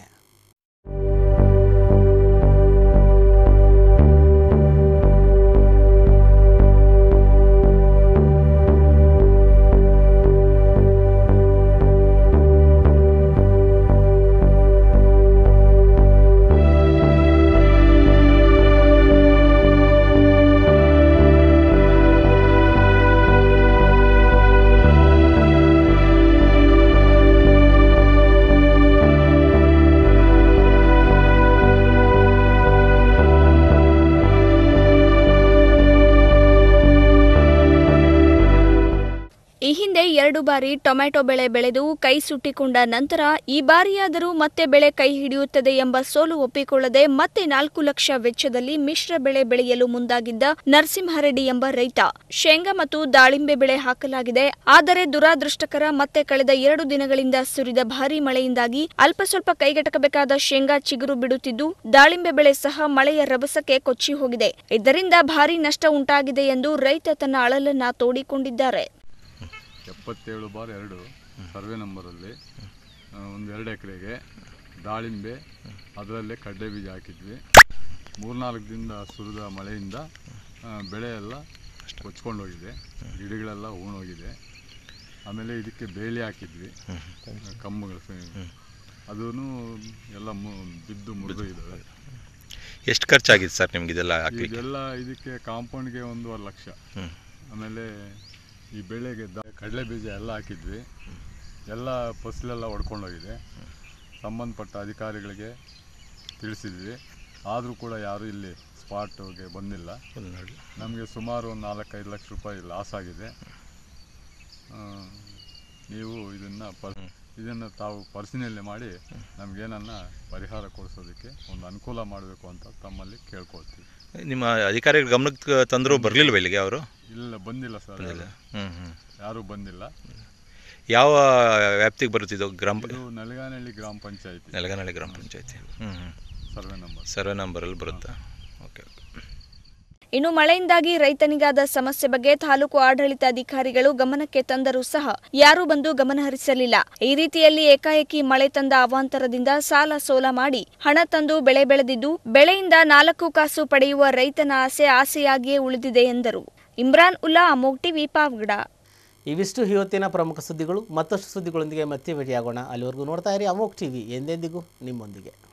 ಈ ಹಿಂದೆ ಎರಡು ಬಾರಿ ಟೊಮೆಟೊ ಬೆಳೆ ಬೆಳೆದು ಕೈ ಸುಟ್ಟಿಕೊಂಡ ನಂತರ ಈ ಬಾರಿಯಾದರೂ ಮತ್ತೆ ಬೆಳೆ ಕೈ ಹಿಡಿಯುತ್ತದೆ ಎಂಬ ಸೋಲು ಒಪ್ಪಿಕೊಳ್ಳದೆ ಮತ್ತೆ ನಾಲ್ಕು ಲಕ್ಷ ವೆಚ್ಚದಲ್ಲಿ ಮಿಶ್ರ ಬೆಳೆ ಬೆಳೆಯಲು ಮುಂದಾಗಿದ್ದ ನರಸಿಂಹರೆಡ್ಡಿ ಎಂಬ ರೈತ ಶೇಂಗಾ ಮತ್ತು ದಾಳಿಂಬೆ ಬೆಳೆ ಹಾಕಲಾಗಿದೆ ಆದರೆ ದುರಾದೃಷ್ಟಕರ ಮತ್ತೆ ಕಳೆದ ಎರಡು ದಿನಗಳಿಂದ ಸುರಿದ ಭಾರೀ ಮಳೆಯಿಂದಾಗಿ ಅಲ್ಪ ಸ್ವಲ್ಪ ಕೈಗೆಟಕಬೇಕಾದ ಶೇಂಗಾ ಚಿಗುರು ಬಿಡುತ್ತಿದ್ದು ದಾಳಿಂಬೆ ಬೆಳೆ ಸಹ ಮಳೆಯ ರಭಸಕ್ಕೆ ಕೊಚ್ಚಿ ಹೋಗಿದೆ ಇದರಿಂದ ಭಾರೀ ನಷ್ಟ ಉಂಟಾಗಿದೆ ಎಂದು ರೈತ ತನ್ನ ಅಳಲನ್ನ ತೋಡಿಕೊಂಡಿದ್ದಾರೆ ಎಪ್ಪತ್ತೇಳು ಬಾರ್ ಎರಡು ಸರ್ವೆ ನಂಬರಲ್ಲಿ ಆ, ಒಂದು ಎರಡು ಎಕರೆಗೆ ದಾಳಿಂಬೆ ಅದರಲ್ಲೇ ಕಡ್ಲೆ ಬೀಜ ಹಾಕಿದ್ವಿ ಮೂರ್ನಾಲ್ಕು ದಿನದ ಸುರಿದ ಮಳೆಯಿಂದ ಆ, ಬೆಳೆ ಎಲ್ಲ ಕೊಚ್ಕೊಂಡು ಹೋಗಿದೆ ಗಿಡಗಳೆಲ್ಲ ಹೂಣೋಗಿದೆ ಆಮೇಲೆ ಇದಕ್ಕೆ ಬೇಲಿ ಹಾಕಿದ್ವಿ ಕಮ್ಮುಗಳು ಅದೂ ಎಲ್ಲ ಮು- ಬಿದ್ದು ಮುರಿದು ಇದ್ದಾವೆ ಎಷ್ಟು ಖರ್ಚಾಗಿದೆ ಸರ್ ನಿಮ್ಗೆ ಇದೆಲ್ಲ ಹಾಕಿ ಇದೆಲ್ಲ ಇದಕ್ಕೆ ಕಾಂಪೌಂಡ್ಗೆ ಒಂದೂವರೆ ಲಕ್ಷ ಆಮೇಲೆ ಈ ಬೆಳೆಗೆ ದ ಕಡಲೆ ಬೀಜ ಎಲ್ಲ ಹಾಕಿದ್ವಿ ಎಲ್ಲ ಫಸಲೆಲ್ಲ ಹೊಡ್ಕೊಂಡೋಗಿದೆ ಸಂಬಂಧಪಟ್ಟ ಅಧಿಕಾರಿಗಳಿಗೆ ತಿಳಿಸಿದ್ವಿ ಆದರೂ ಕೂಡ ಯಾರೂ ಇಲ್ಲಿ ಸ್ಪಾಟ್ಗೆ ಬಂದಿಲ್ಲ ನಮಗೆ ಸುಮಾರು ಒಂದು ನಾಲ್ಕೈದು ಲಕ್ಷ ರೂಪಾಯಿ ಲಾಸ್ ಆಗಿದೆ ಆ, ನೀವು ಇದನ್ನು ಪ ಇದನ್ನು ತಾವು ಪರಿಶೀಲನೆ ಮಾಡಿ ನಮಗೇನನ್ನ ಪರಿಹಾರ ಕೊಡಿಸೋದಕ್ಕೆ ಒಂದು ಅನುಕೂಲ ಮಾಡಬೇಕು ಅಂತ ತಮ್ಮಲ್ಲಿ ಕೇಳ್ಕೊಳ್ತೀವಿ ನಿಮ್ಮ ಅಧಿಕಾರಿಗಳ ಗಮನಕ್ಕೆ ತಂದರೂ ಬರಲಿಲ್ವ ಇಲ್ಲಿಗೆ ಅವರು ಇಲ್ಲ ಬಂದಿಲ್ಲ ಸರ್ ಬಂದಿಲ್ಲ ಹ್ಞೂ ಹ್ಞೂ ಯಾರೂ ಬಂದಿಲ್ಲ ಯಾವ ವ್ಯಾಪ್ತಿಗೆ ಬರುತ್ತಿದ್ದು ಗ್ರಾಮ ಇದು ನಲಗಾನಹಳ್ಳಿ ಗ್ರಾಮ ಪಂಚಾಯತಿ ನೆಲಗನಹಳ್ಳಿ ಗ್ರಾಮ ಪಂಚಾಯತಿ ಹ್ಞೂ ಹ್ಞೂ ಸರ್ವೆ ನಂಬರ್ ಸರ್ವೆ ನಂಬರಲ್ಲಿ ಬರುತ್ತಾ ಓಕೆ ಓಕೆ ಇನ್ನು ಮಳೆಯಿಂದಾಗಿ ರೈತನಿಗಾದ ಸಮಸ್ಯೆ ಬಗ್ಗೆ ತಾಲೂಕು ಆಡಳಿತಾಧಿಕಾರಿಗಳು ಗಮನಕ್ಕೆ ತಂದರೂ ಸಹ ಯಾರೂ ಬಂದು ಗಮನಹರಿಸಲಿಲ್ಲ ಈ ರೀತಿಯಲ್ಲಿ ಏಕಾಏಕಿ ಮಳೆ ತಂದ ಅವಾಂತರದಿಂದ ಸಾಲ ಸೋಲ ಮಾಡಿ ಹಣ ತಂದು ಬೆಳೆ ಬೆಳೆದಿದ್ದು ಬೆಳೆಯಿಂದ ನಾಲ್ಕು ಕಾಸು ಪಡೆಯುವ ರೈತನ ಆಸೆ ಆಸೆಯಾಗಿಯೇ ಉಳಿದಿದೆ ಎಂದರು ಇಮ್ರಾನ್ ಉಲ್ಲಾ ಅಮೋಗ್ ಟಿವಿ ಪಾವಗಡ ಇವಿಷ್ಟು ಇವತ್ತಿನ ಪ್ರಮುಖ ಸುದ್ದಿಗಳು ಮತ್ತಷ್ಟು ಸುದ್ದಿಗಳೊಂದಿಗೆ ಮತ್ತೆ ಭೇಟಿಯಾಗೋಣ ಅಲ್ಲಿವರೆಗೂ ನೋಡ್ತಾ ಇರಿ ಅಮೋಕ್ ಟಿವಿ ಎಂದೆಂದಿಗೂ ನಿಮ್ಮೊಂದಿಗೆ